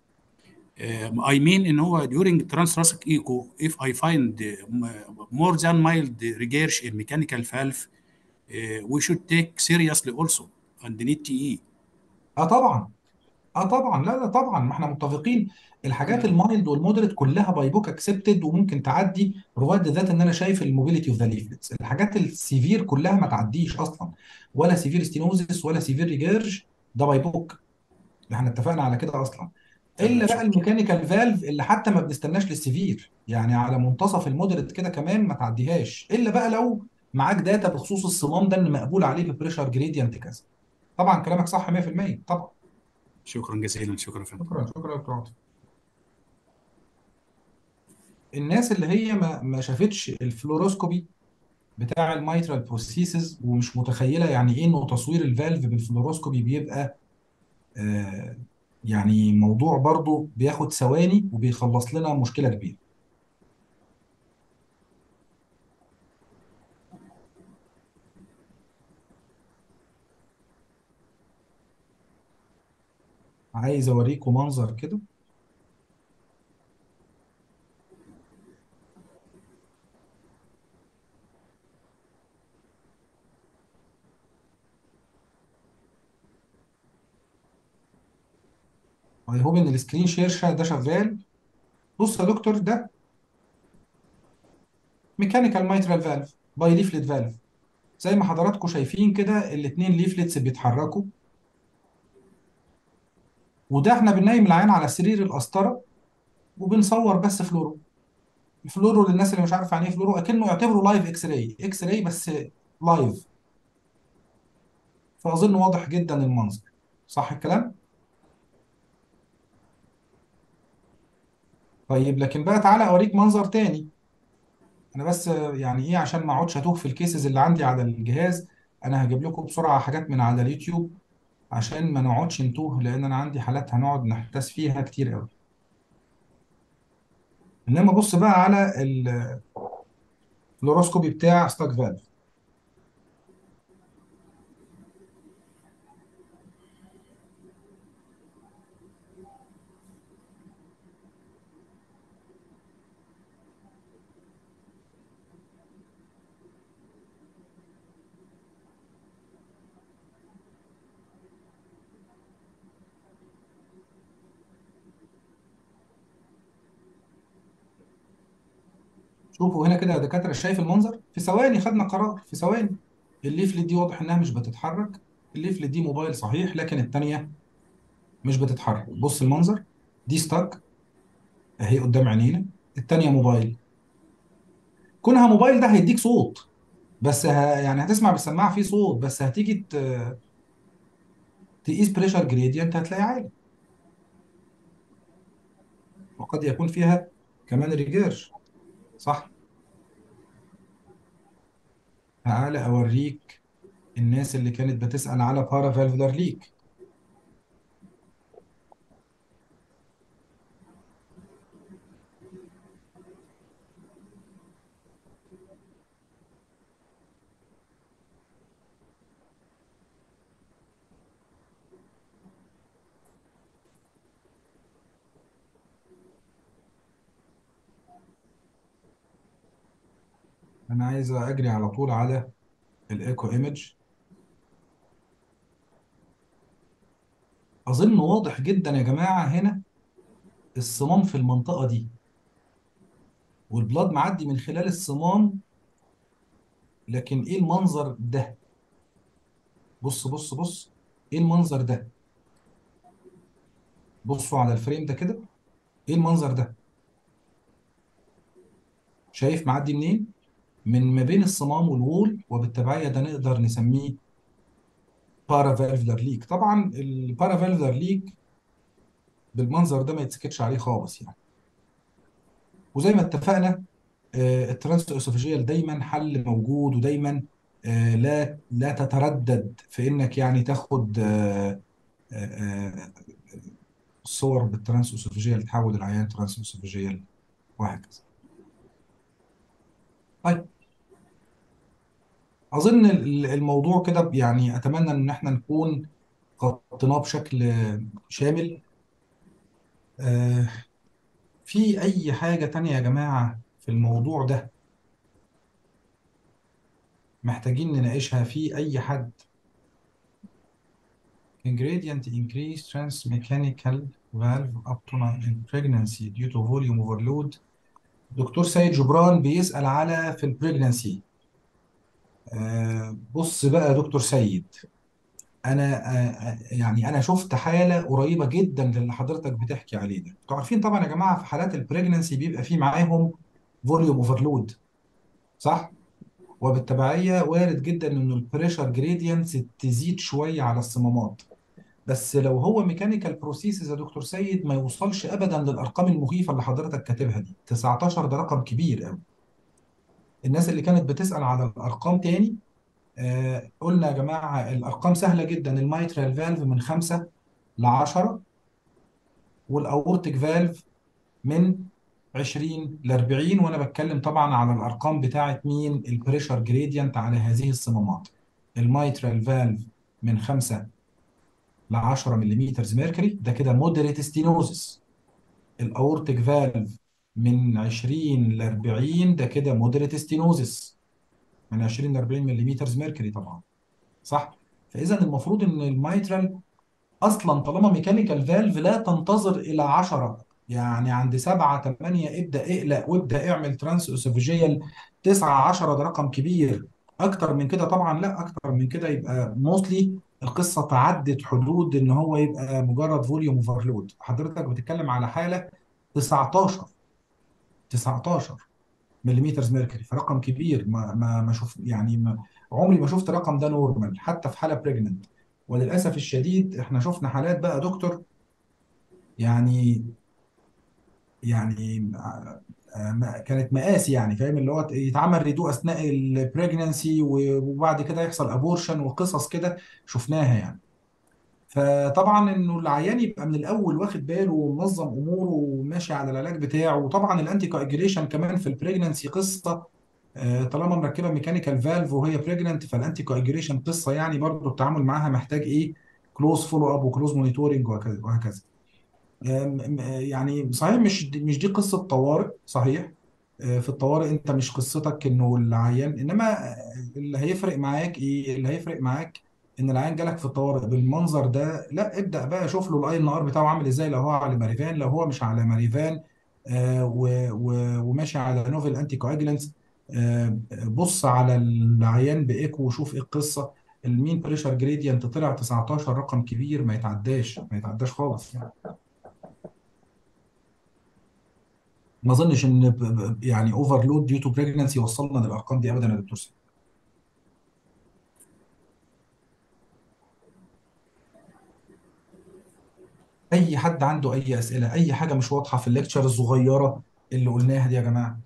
I mean ان هو during transthoracic echo if I find uh, more than mild regurg in mechanical valve uh, we should take seriously also and need TE اه طبعا اه طبعا لا لا طبعا ما احنا متفقين الحاجات المايلد والمودريت كلها باي بوك اكسبتد وممكن تعدي رواد ذات ان انا شايف الموبيليتي اوف ذا ليفلتس الحاجات السيفير كلها ما تعديش اصلا ولا سيفير ستينوزس ولا سيفير ريجيرج ده باي بوك احنا اتفقنا على كده اصلا تمام الا بقى شكرا الميكانيكال فالف اللي حتى ما بنستناش للسيفير يعني على منتصف المودريت كده كمان ما تعديهاش الا بقى لو معاك داتا بخصوص الصمام ده ان مقبول عليه ببريشر جريدينت كذا طبعا كلامك صح 100% طبعا شكرا جزيلا شكرا يا فندم شكرا شكرا يا دكتور عاطف الناس اللي هي ما ما شافتش الفلوروسكوبي بتاع الميترال بروسيسز ومش متخيله يعني ايه انه تصوير الفالف بالفلوروسكوبي بيبقى آه يعني موضوع برضو بياخد ثواني وبيخلص لنا مشكله كبيره عايز اوريكم منظر كده اي هوب ان السكرين شير ده شغال بص يا دكتور ده ميكانيكال ميترال فالف باي ليفلت فالف زي ما حضراتكم شايفين كده الاثنين ليفلتس بيتحركوا وده احنا بننيم العيان على سرير القسطره وبنصور بس فلورو الفلورو للناس اللي مش عارفه يعني ايه فلورو اكنه يعتبره لايف اكس راي اكس راي بس لايف فاظن واضح جدا المنظر صح الكلام طيب لكن بقى تعالى اوريك منظر تاني انا بس يعني ايه عشان ما اقعدش اتوه في الكيسز اللي عندي على الجهاز انا هجيب لكم بسرعه حاجات من على اليوتيوب عشان ما نقعدش نتوه لان انا عندي حالات هنقعد نحتاس فيها كتير قوي انما بص بقى على الفلوروسكوبي بتاع ستاك فالف شوفوا هنا كده يا دكاتره شايف المنظر في ثواني خدنا قرار في ثواني الليفلت دي واضح انها مش بتتحرك الليفلت دي موبايل صحيح لكن التانية مش بتتحرك بص المنظر دي ستاك اهي قدام عينينا التانية موبايل كونها موبايل ده هيديك صوت بس ه... يعني هتسمع بالسماعه فيه صوت بس هتيجي ت... تقيس بريشر جريدينت هتلاقي عالي وقد يكون فيها كمان ريجيرش صح تعالى اوريك الناس اللي كانت بتسأل على بارا فالفولار ليك انا عايز اجري على طول على الايكو ايمج اظن واضح جدا يا جماعه هنا الصمام في المنطقه دي والبلاد معدي من خلال الصمام لكن ايه المنظر ده بص بص بص ايه المنظر ده بصوا على الفريم ده كده ايه المنظر ده شايف معدي منين من ما بين الصمام والوول وبالتبعيه ده نقدر نسميه بارافالفلر ليك طبعا البارافالفلر ليك بالمنظر ده ما يتسكتش عليه خالص يعني وزي ما اتفقنا آه، الترانس اسوفيجيال دايما حل موجود ودايما آه، لا لا تتردد في انك يعني تاخد آه، آه، آه، صور بالترانس اسوفيجيال تحول العيان ترانس اسوفيجيال وهكذا طيب اظن ال- الموضوع كده يعني اتمنى ان احنا نكون غطيناه بشكل شامل آه، في اي حاجة تانية يا جماعة في الموضوع ده محتاجين نناقشها في اي حد ingredient increase transmechanical valve up to nine in pregnancy due to volume overload دكتور سيد جبران بيسأل على في البريجنانسي آه بص بقى يا دكتور سيد انا آه آه، يعني انا شفت حاله قريبه جدا للي حضرتك بتحكي عليه ده انتوا عارفين طبعا يا جماعه في حالات البريجنانسي بيبقى في معاهم فوليوم اوفرلود صح وبالتبعيه وارد جدا ان البريشر جريدينتس تزيد شويه على الصمامات بس لو هو ميكانيكال بروسيسز يا دكتور سيد ما يوصلش ابدا للارقام المخيفه اللي حضرتك كاتبها دي 19 ده رقم كبير قوي الناس اللي كانت بتسال على الارقام تاني آه قلنا يا جماعه الارقام سهله جدا المايترال فالف من 5 ل 10 والاورتيك فالف من 20 ل 40 وانا بتكلم طبعا على الارقام بتاعه مين البريشر جريدينت على هذه الصمامات المايترال فالف من 5 ل 10 ملم ميركوري ده كده مودريت ستينوزس الاورتيك فالف من 20 ل 40 ده كده مودريت ستينوزس من 20 ل 40 ملم ميركوري طبعا صح فاذا المفروض ان المايترال اصلا طالما ميكانيكال فالف لا تنتظر الى 10 يعني عند 7 8 ابدا اقلق وابدا اعمل ترانس اسوفيجيال 9 10 ده رقم كبير اكتر من كده طبعا لا اكتر من كده يبقى موستلي القصه تعدت حدود ان هو يبقى مجرد فوليوم اوفرلود حضرتك بتتكلم على حاله 19 19 ملم ميركوري فرقم كبير ما ما ما شوف يعني ما عمري ما شفت الرقم ده نورمال حتى في حاله بريجننت وللاسف الشديد احنا شفنا حالات بقى دكتور يعني يعني آه، آه، ما- كانت مقاسي يعني فاهم اللي هو يتعمل ريدو اثناء البريجننسي وبعد كده يحصل ابورشن وقصص كده شفناها يعني فطبعا انه العيان يبقى من الاول واخد باله ومنظم اموره وماشي على العلاج بتاعه وطبعا الانتي كواجيوليشن كمان في البريجننسي قصه آه، طالما مركبه ميكانيكال فالف وهي بريجننت فالانتي كواجيوليشن قصه يعني برضو التعامل معاها محتاج ايه كلوز فولو اب وكلوز مونيتورنج وهكذا وهكذا آم، آم، آه، يعني صحيح مش دي مش دي قصة طوارئ صحيح آه، في الطوارئ انت مش قصتك انه العيان انما آه، اللي هيفرق معاك ايه اللي هيفرق معاك ان العيان جالك في الطوارئ بالمنظر ده لا ابدأ بقى شوف له الاي ان ار بتاعه عامل ازاي لو هو على ماريفان لو هو مش على ماريفان آه، و- و- وماشي على نوفل انتي كواجلانس بص على العيان بايكو وشوف ايه القصة المين بريشر جريدينت طلع 19 رقم كبير ما يتعداش ما يتعداش خالص يعني ما اظنش ان ب- ب- يعني اوفرلود ديو تو بريجنسي وصلنا للارقام دي ابدا يا دكتور سيد اي حد عنده اي اسئله اي حاجه مش واضحه في الليكتشر الصغيره اللي قلناها دي يا جماعه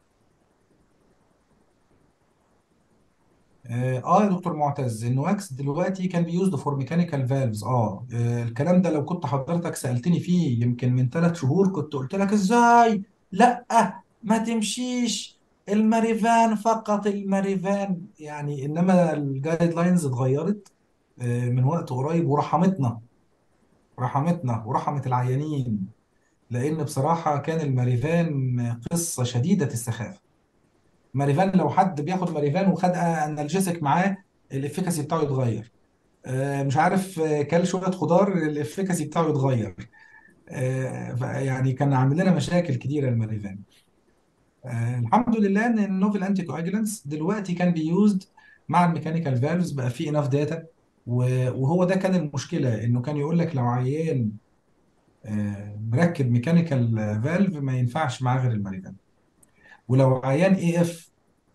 اه آه يا دكتور معتز النواكس دلوقتي كان بيوزد فور ميكانيكال فالفز اه آه، الكلام ده لو كنت حضرتك سالتني فيه يمكن من ثلاث شهور كنت قلت لك ازاي لا ما تمشيش الماريفان فقط الماريفان يعني انما الجايد لاينز اتغيرت آه، من وقت قريب ورحمتنا رحمتنا ورحمت العيانين لان بصراحه كان الماريفان قصه شديده السخافه ماريفان لو حد بياخد ماريفان وخد انالجيسك معاه الافكاسي بتاعه يتغير آه، مش عارف آه، كل شويه خضار الافكاسي بتاعه يتغير آه، ف- يعني كان عامل لنا مشاكل كتيره الماريفان آه، الحمد لله ان النوفل انتي كواجلانس دلوقتي كان بيوزد مع الميكانيكال فالفز بقى فيه اناف داتا وهو ده كان المشكله انه كان يقول لك لو عيان آه، مركب ميكانيكال فالف ما ينفعش معاه غير الماريفان ولو عيان اي اف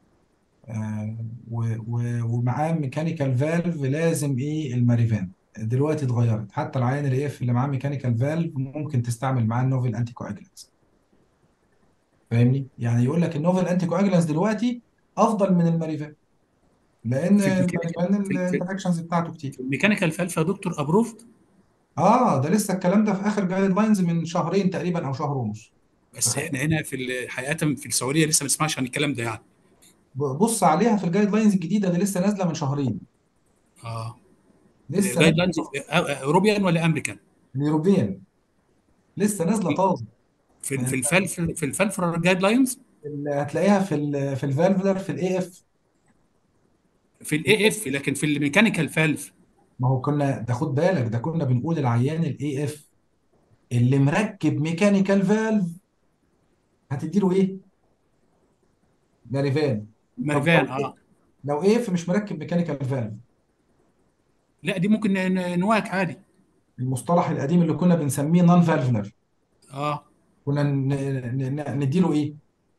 ومعاه ميكانيكال فالف لازم ايه الماريفان دلوقتي اتغيرت حتى العيان الاي اف اللي معاه ميكانيكال فالف ممكن تستعمل معاه النوفل انتي كواجلانس فاهمني يعني يقول لك النوفل انتي كواجلانس دلوقتي افضل من الماريفان لان في الميكانيكال الماريفان في في الانتراكشنز بتاعته كتير في الميكانيكال فالف يا دكتور ابروفد اه ده لسه الكلام ده في اخر جايد لاينز من شهرين تقريبا او شهر ونص بس تخيل احنا هنا في ال- حقيقه في السعوديه لسه ما نسمعش عن الكلام ده يعني بص عليها في الجايد لاينز الجديده اللي لسه نازله من شهرين اه لسه جايد لاينز نازله اوروبيان ولا امريكان اليوروبيان لسه نازله طازه في في يعني الفالف في الفالف جايد لاينز ال- هتلاقيها في ال في الفالفلر في الاي اف في الاي اف لكن في الميكانيكال فالف ما هو كنا ده خد بالك ده كنا بنقول العيان الاي اف اللي مركب ميكانيكال فالف هتديله ايه؟ ماريفان طب مارفان لو اه لو اي اف مش مركب ميكانيكال فالف لا دي ممكن ن- ن- نواك عادي المصطلح القديم اللي كنا بنسميه نون فالفلر اه كنا ن- ن- ن- نديله ايه؟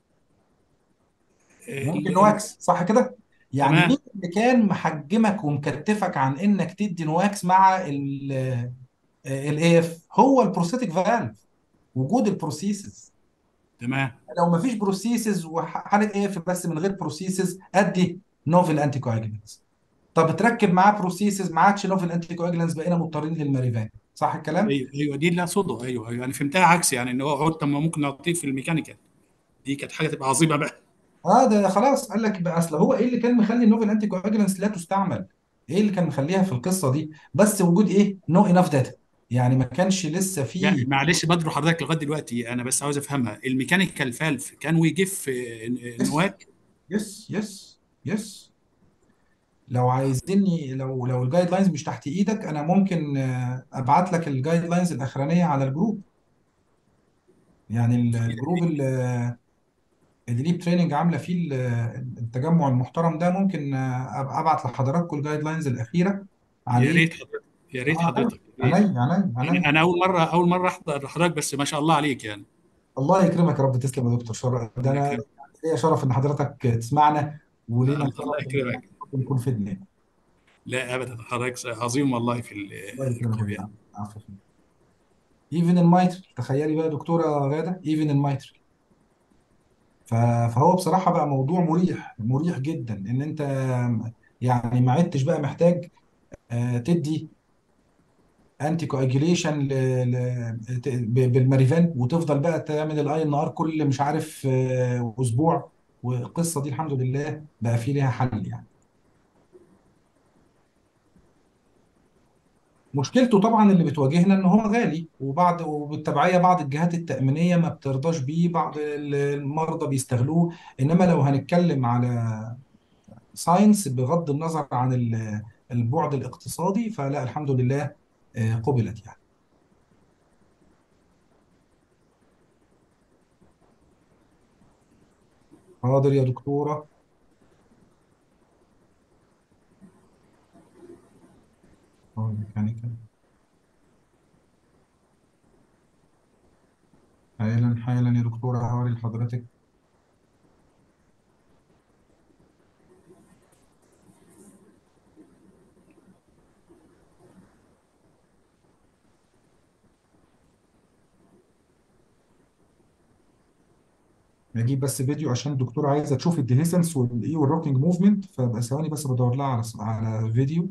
ال- ممكن ال- نواكس صح كده؟ يعني تمام مين اللي كان محجمك ومكتفك عن انك تدي نواكس مع الاي اف؟ هو البروستاتيك فالف وجود البروسيسز تمام لو ما فيش بروسيسز وحاله اي اف بس من غير بروسيسز ادي نوفل انتي كواجلانس طب تركب معاه بروسيسز ما عادش نوفل انتي كواجلانس بقينا مضطرين للماريفان صح الكلام؟ ايوه ايوه دي اللي اقصده ايوه ايوه انا فهمتها عكس يعني ان هو عود طب ما ممكن نعطيه في الميكانيكال دي كانت حاجه تبقى عظيمه بقى اه ده خلاص قال لك بقى اصل هو ايه اللي كان مخلي النوفل انتي كواجلانس لا تستعمل؟ ايه اللي كان مخليها في القصه دي؟ بس وجود ايه؟ نو اناف داتا يعني ما كانش لسه يعني فيه معلش بدر حضرتك لغايه دلوقتي انا بس عاوز افهمها الميكانيكال فالف كان ويجف يس نواك يس يس يس لو عايزيني لو لو الجايد لاينز مش تحت ايدك انا ممكن آه، ابعت لك الجايد لاينز الاخرانيه على الجروب يعني ال- الجروب اللي اللي ليه تريننج عامله فيه ال- التجمع المحترم ده ممكن آه، أبقى ابعت لحضراتكم الجايد لاينز الاخيره يا عليه ريت حضرتك يا ريت اه حضرتك يا عيني ريت عيني يعني عيني انا اول مره اول مره احضر لحضرتك بس ما شاء الله عليك يعني الله يكرمك يا رب تسلم يا دكتور شرف ده الله انا يكرمك ليا شرف ان حضرتك تسمعنا ولينا الله شرف ان يكرمك نكون فدنا لا ابدا حضرتك عظيم والله في الله يكرمك يا الجروب حبيبي يعني عفوا ايفن المايترال تخيلي بقى دكتوره غاده ايفن المايترال ف- فهو بصراحة بقى موضوع مريح مريح جدا ان انت يعني ما عدتش بقى محتاج آه، تدي انتي كواجيليشن بالماريفان وتفضل بقى تعمل الاي ان ار كل مش عارف آه، اسبوع والقصة دي الحمد لله بقى في ليها حل يعني مشكلته طبعا اللي بتواجهنا ان هو غالي وبعض وبالتبعية بعض الجهات التأمينية ما بترضاش بيه بعض المرضى بيستغلوه انما لو هنتكلم على ساينس بغض النظر عن ال- البعد الاقتصادي فلا الحمد لله آه، قبلت يعني حاضر يا دكتورة اه ميكانيكا حالا حالا يا دكتورة هوري لحضرتك نجيب بس فيديو عشان الدكتورة عايزة تشوف الديهيسنس والايه والروكينج موفمنت فبقى ثواني بس بدور لها على على فيديو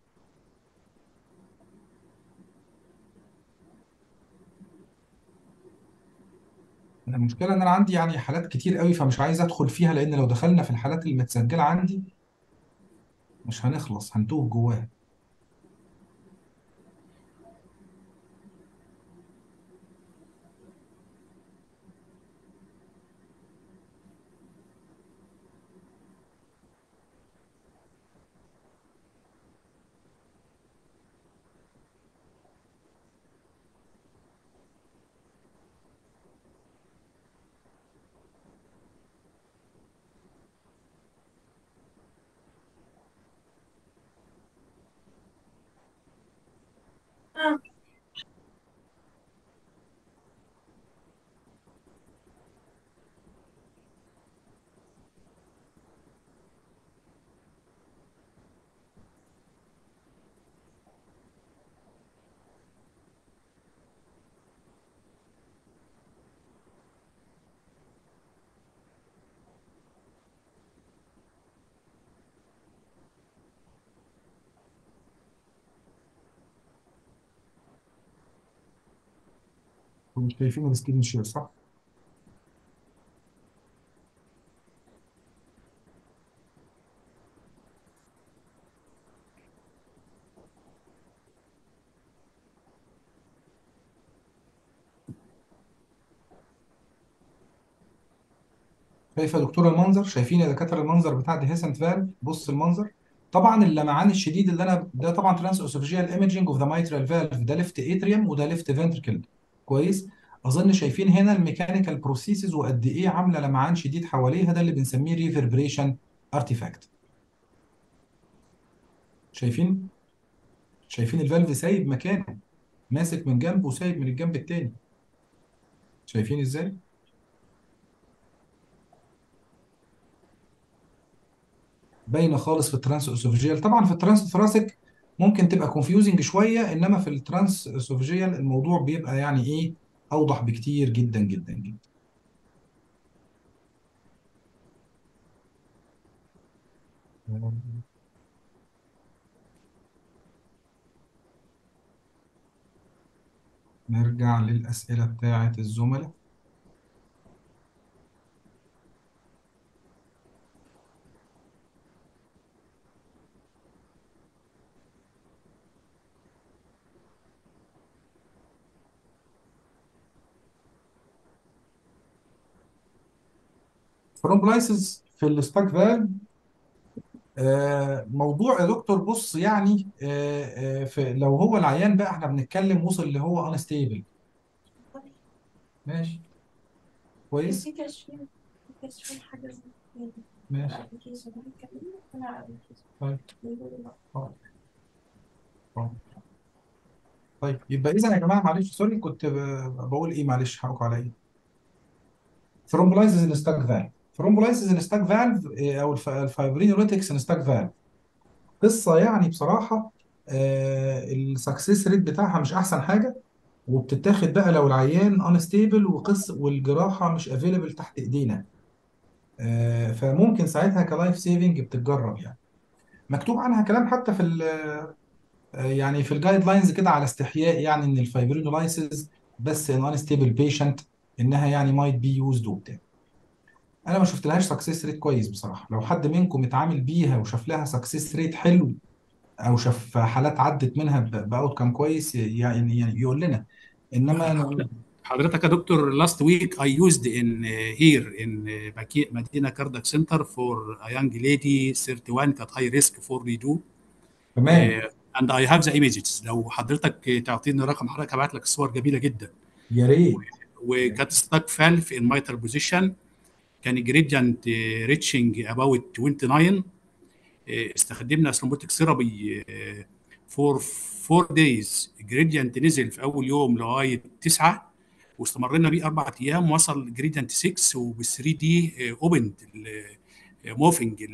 أنا المشكلة ان انا عندي يعني حالات كتير قوي فمش عايز ادخل فيها لان لو دخلنا في الحالات المتسجلة عندي مش هنخلص هنتوه جواها انتوا مش شايفين السكرين شير صح؟ شايف يا دكتور المنظر شايفين يا دكاتره المنظر بتاع ديهيسنت فالف بص المنظر طبعا اللمعان الشديد اللي انا ده طبعا ترانس اوسوفيجيال ايمجنج اوف ذا مايترال فالف ده ليفت اتريوم وده ليفت فنتركل كويس اظن شايفين هنا الميكانيكال بروسيسز وقد ايه عامله لمعان شديد حواليها ده اللي بنسميه ريفربريشن ارتيفاكت شايفين شايفين الفالف سايب مكانه ماسك من جنب وسايب من الجنب التاني شايفين ازاي باينه خالص في الترانس اسوفيجيال طبعا في الترانس ثراسيك ممكن تبقى كونفيوزنج شويه انما في الترانس اسوفيجيال الموضوع بيبقى يعني ايه اوضح بكتير جدا جدا جدا نرجع للأسئلة بتاعة الزملاء ثرومبلايسيس في الستاك فالف آه، موضوع يا دكتور بص يعني آه، آه، في لو هو العيان بقى احنا بنتكلم وصل اللي هو انستيبل ماشي كويس في كشفين في كشفين حاجة زي كده ماشي ابلكيشن بنتكلم انا ابلكيشن طيب بيقولوا لا آه، آه. طيب يبقى اذا يا جماعه معلش سوري كنت ب- بقول ايه معلش حقكم عليا ثرومبلايسيس ان ستاك فالف ثرومبلايسيس ان ستاك فالف او الفايبرينوليتكس ان ستاك فالف قصه يعني بصراحه السكسيس ريت بتاعها مش احسن حاجه وبتتاخد بقى لو العيان انستيبل وقص والجراحه مش افيلبل تحت ايدينا آه، فممكن ساعتها كلايف سيفنج بتتجرب يعني مكتوب عنها كلام حتى في ال آه، يعني في الجايد لاينز كده على استحياء يعني ان الفايبرينولايسيس بس ان انستيبل بيشنت انها يعني مايت بي يوزد وبتاع انا ما شفتلهاش سكسيس ريت كويس بصراحه لو حد منكم اتعامل بيها وشاف لها سكسيس ريت حلو او شاف حالات عدت منها باوت كام كويس يعني يعني يقول لنا انما أنا حضرتك يا دكتور last week I used in uh, here in uh, Maki- Medina Cardiac Center for a young lady 31 كانت high risk for redo تمام uh, and I have the images لو حضرتك تعطيني رقم حضرتك هبعت لك الصور جميله جدا يا ريت وكانت ستاك فالف in mitral position كان gradient uh, reaching about 29 uh, استخدمنا سلومبوتيك ثيرابي فور فور دايز جريدينت نزل في اول يوم لغايه 9 واستمرينا بيه اربع ايام وصل جريدينت 6 وبال 3 دي اوبند موفنج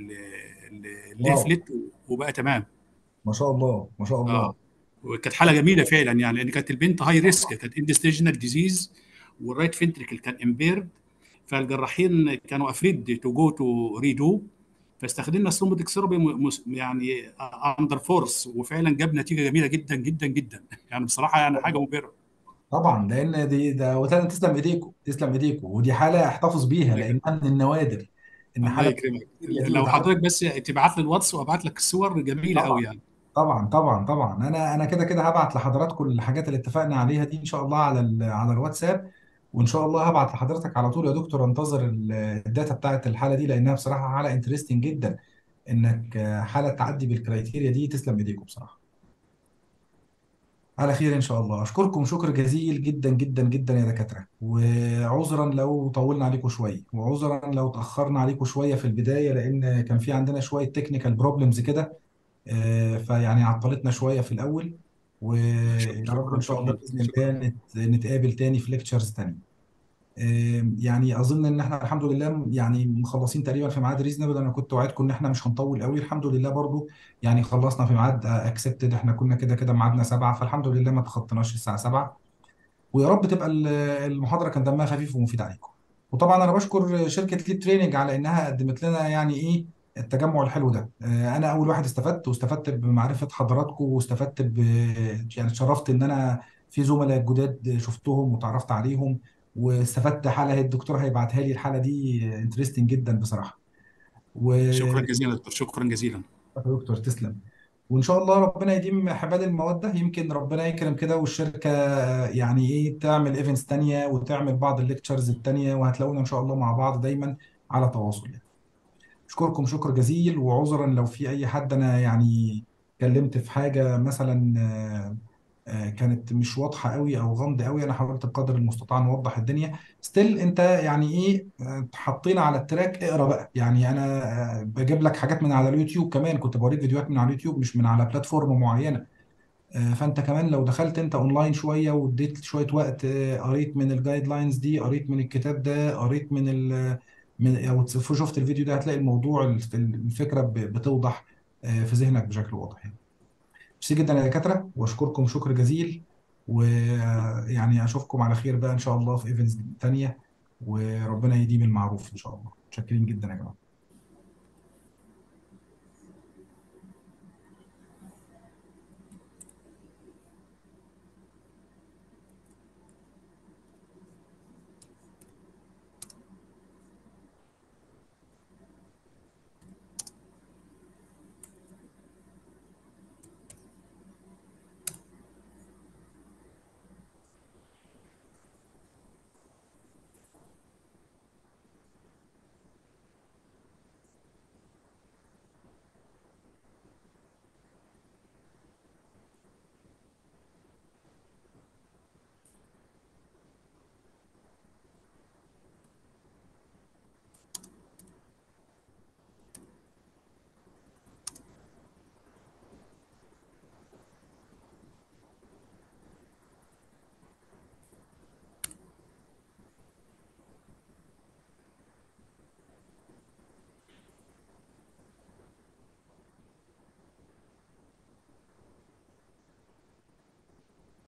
الليفلت وبقى تمام ما شاء الله ما شاء الله اه وكانت حاله جميله فعلا يعني لان كانت البنت هاي ريسك كانت اندستيجنال ديزيز والرايت فنتريكل كان امبيرد فالجراحين كانوا افريد تو جو تو ريدو فاستخدمنا ثرومبوتيك ثيرابي يعني اندر فورس وفعلا جاب نتيجه جميله جدا جدا جدا يعني بصراحه يعني حاجه مبهره طبعا لان دي ده وتاني تسلم ايديكم تسلم ايديكم ودي حاله احتفظ بيها الله يكرمك لانها من النوادر ان الله حاله يكرمك يتم لو تعامل حضرتك بس تبعت لي الواتس وابعت لك الصور جميله قوي طبعا يعني طبعا طبعا طبعا انا انا كده كده هبعت لحضراتكم الحاجات اللي اتفقنا عليها دي ان شاء الله على ال- على الواتساب وان شاء الله هبعت لحضرتك على طول يا دكتور انتظر ال- الداتا بتاعت الحاله دي لانها بصراحه حاله انترستنج جدا انك آه، حاله تعدي بالكرايتيريا دي تسلم ايديكم بصراحه على خير ان شاء الله اشكركم شكر جزيل جدا جدا جدا يا دكاتره وعذرا لو طولنا عليكم شويه وعذرا لو تاخرنا عليكم شويه في البدايه لان كان في عندنا شويه تكنيكال بروبلمز كده آه، فيعني عطلتنا شويه في الاول ويا رب ان شكرا شاء الله شكرا باذن شكرا الله نت- نتقابل تاني في ليكتشرز تانية آه، يعني اظن ان احنا الحمد لله يعني مخلصين تقريبا في ميعاد ريزنبل انا كنت وعدكم ان احنا مش هنطول قوي الحمد لله برضو يعني خلصنا في ميعاد اكسبتد احنا كنا كده كده ميعادنا سبعة فالحمد لله ما تخطيناش الساعه 7 ويا رب تبقى ال- المحاضره كان دمها خفيف ومفيد عليكم وطبعا انا بشكر شركه ليد تريننج على انها قدمت لنا يعني ايه التجمع الحلو ده آه، انا اول واحد استفدت واستفدت بمعرفه حضراتكم واستفدت ب يعني اتشرفت ان انا في زملاء جداد شفتهم وتعرفت عليهم واستفدت حلقه الدكتور هيبعتها لي الحلقه دي انترستنج جدا بصراحه و شكرا جزيلا دكتور شكرا جزيلا يا دكتور تسلم وان شاء الله ربنا يديم حبال الموده يمكن ربنا يكرم كده والشركه يعني ايه تعمل ايفنتس تانية وتعمل بعض الليكتشرز التانية وهتلاقونا ان شاء الله مع بعض دايما على تواصل يعني اشكركم شكر جزيل وعذرا لو في اي حد انا يعني اتكلمت في حاجه مثلا آه، آه، كانت مش واضحه قوي او غامضه قوي انا حاولت بقدر المستطاع نوضح الدنيا ستيل انت يعني ايه آه، حطينا على التراك اقرا بقى يعني انا آه، بجيب لك حاجات من على اليوتيوب كمان كنت بوريك فيديوهات من على اليوتيوب مش من على بلاتفورم معينه آه، فانت كمان لو دخلت انت اونلاين شويه واديت شويه وقت آه، قريت من الجايد لاينز دي قريت من الكتاب ده قريت من ال من او تف- شفت الفيديو ده هتلاقي الموضوع الف- الفكره ب- بتوضح آه، في ذهنك بشكل واضح يعني ميرسي جدا يا دكاتره واشكركم شكر جزيل ويعني اشوفكم على خير بقى ان شاء الله في ايفنتس تانيه وربنا يديم المعروف ان شاء الله متشكرين جدا يا جماعه